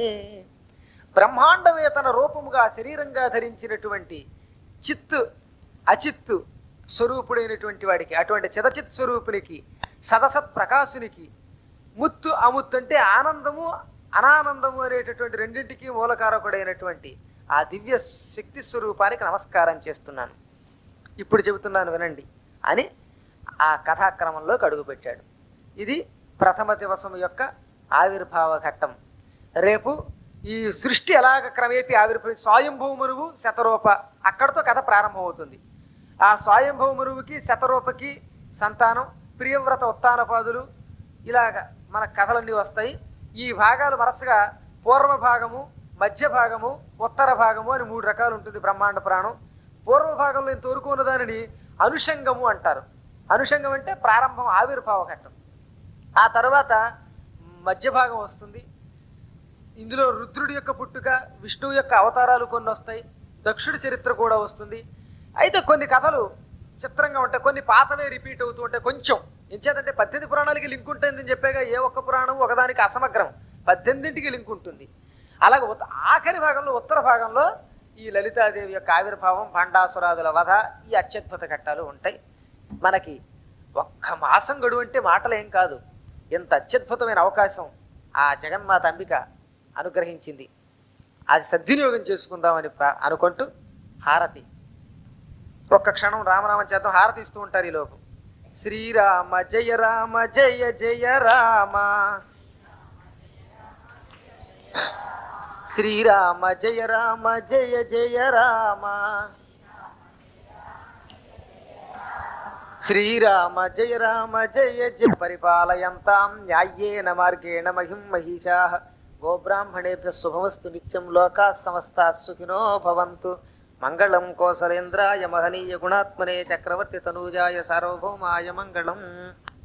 బ్రహ్మాండమే తన రూపముగా శరీరంగా ధరించినటువంటి చిత్తు అచిత్తు స్వరూపుడైనటువంటి వాడికి అటువంటి చిదచిత్ స్వరూపునికి సదసత్ ప్రకాశునికి ముత్తు అముత్తు అంటే ఆనందము అనానందము అనేటటువంటి రెండింటికి మూలకారకుడైనటువంటి ఆ దివ్య శక్తి స్వరూపానికి నమస్కారం చేస్తున్నాను ఇప్పుడు చెబుతున్నాను వినండి అని ఆ కథాక్రమంలోకి అడుగుపెట్టాడు ఇది ప్రథమ దివసం యొక్క ఆవిర్భావ ఘట్టం రేపు ఈ సృష్టి ఎలాగ క్రమేపీ ఆవిర్భవి స్వయంభూమరువు శతరూప అక్కడతో కథ ప్రారంభమవుతుంది ఆ స్వయంభూమరువుకి శతరూపకి సంతానం ప్రియవ్రత ఉత్తానపాదులు ఇలాగ మన కథలన్నీ వస్తాయి ఈ భాగాలు వరుసగా పూర్వ భాగము మధ్య భాగము ఉత్తర భాగము అని మూడు రకాలు ఉంటుంది బ్రహ్మాండ పురాణం పూర్వ భాగంలో ఇంతవరకు ఉన్న దానిని అనుషంగము అంటారు అనుషంగం అంటే ప్రారంభం ఆవిర్భావ ఘట్టం ఆ తర్వాత మధ్య భాగం వస్తుంది ఇందులో రుద్రుడి యొక్క పుట్టుక విష్ణువు యొక్క అవతారాలు కొన్ని వస్తాయి దక్షుడి చరిత్ర కూడా వస్తుంది అయితే కొన్ని కథలు చిత్రంగా ఉంటాయి కొన్ని పాతవే రిపీట్ అవుతూ ఉంటాయి కొంచెం ఎంచేతంటే పద్దెనిమిది పురాణాలకి లింక్ ఉంటుందని చెప్పాగా ఏ ఒక్క పురాణం ఒకదానికి అసమగ్రం పద్దెనిమిదింటికి లింక్ ఉంటుంది అలాగే ఉత్త- ఆఖరి భాగంలో ఉత్తర భాగంలో ఈ లలితాదేవి యొక్క ఆవిర్భావం భండాసురాదుల వధ ఈ అత్యద్భుత ఘట్టాలు ఉంటాయి మనకి ఒక్క మాసం గడువు అంటే మాటలేం కాదు ఎంత అత్యద్భుతమైన అవకాశం ఆ జగన్మాత అంబిక అనుగ్రహించింది అది సద్వినియోగం చేసుకుందామని ప్రా- అనుకుంటూ హారతి ఒక్క క్షణం రామనామం చేద్దాం హారతి ఇస్తూ ఉంటారు ఈ లోపు శ్రీరామ జయ రామ జయ జయ రామ శ్రీరామ జయ రామ జయ జయ రామ శ్రీరామ జయ రామ జయ జయ పరిపాలయంతాం న్యాయేన మార్గేణ మహిం మహిషా గోబ్రాహ్మణేభ్య శుభమస్తు నిత్యం లోకా సమస్తా సుఖినో భవంతు మంగళం కోసలేంద్రాయ మహనీయ గుణాత్మనే చక్రవర్తి తనూజాయ సార్వభౌమాయ మంగళం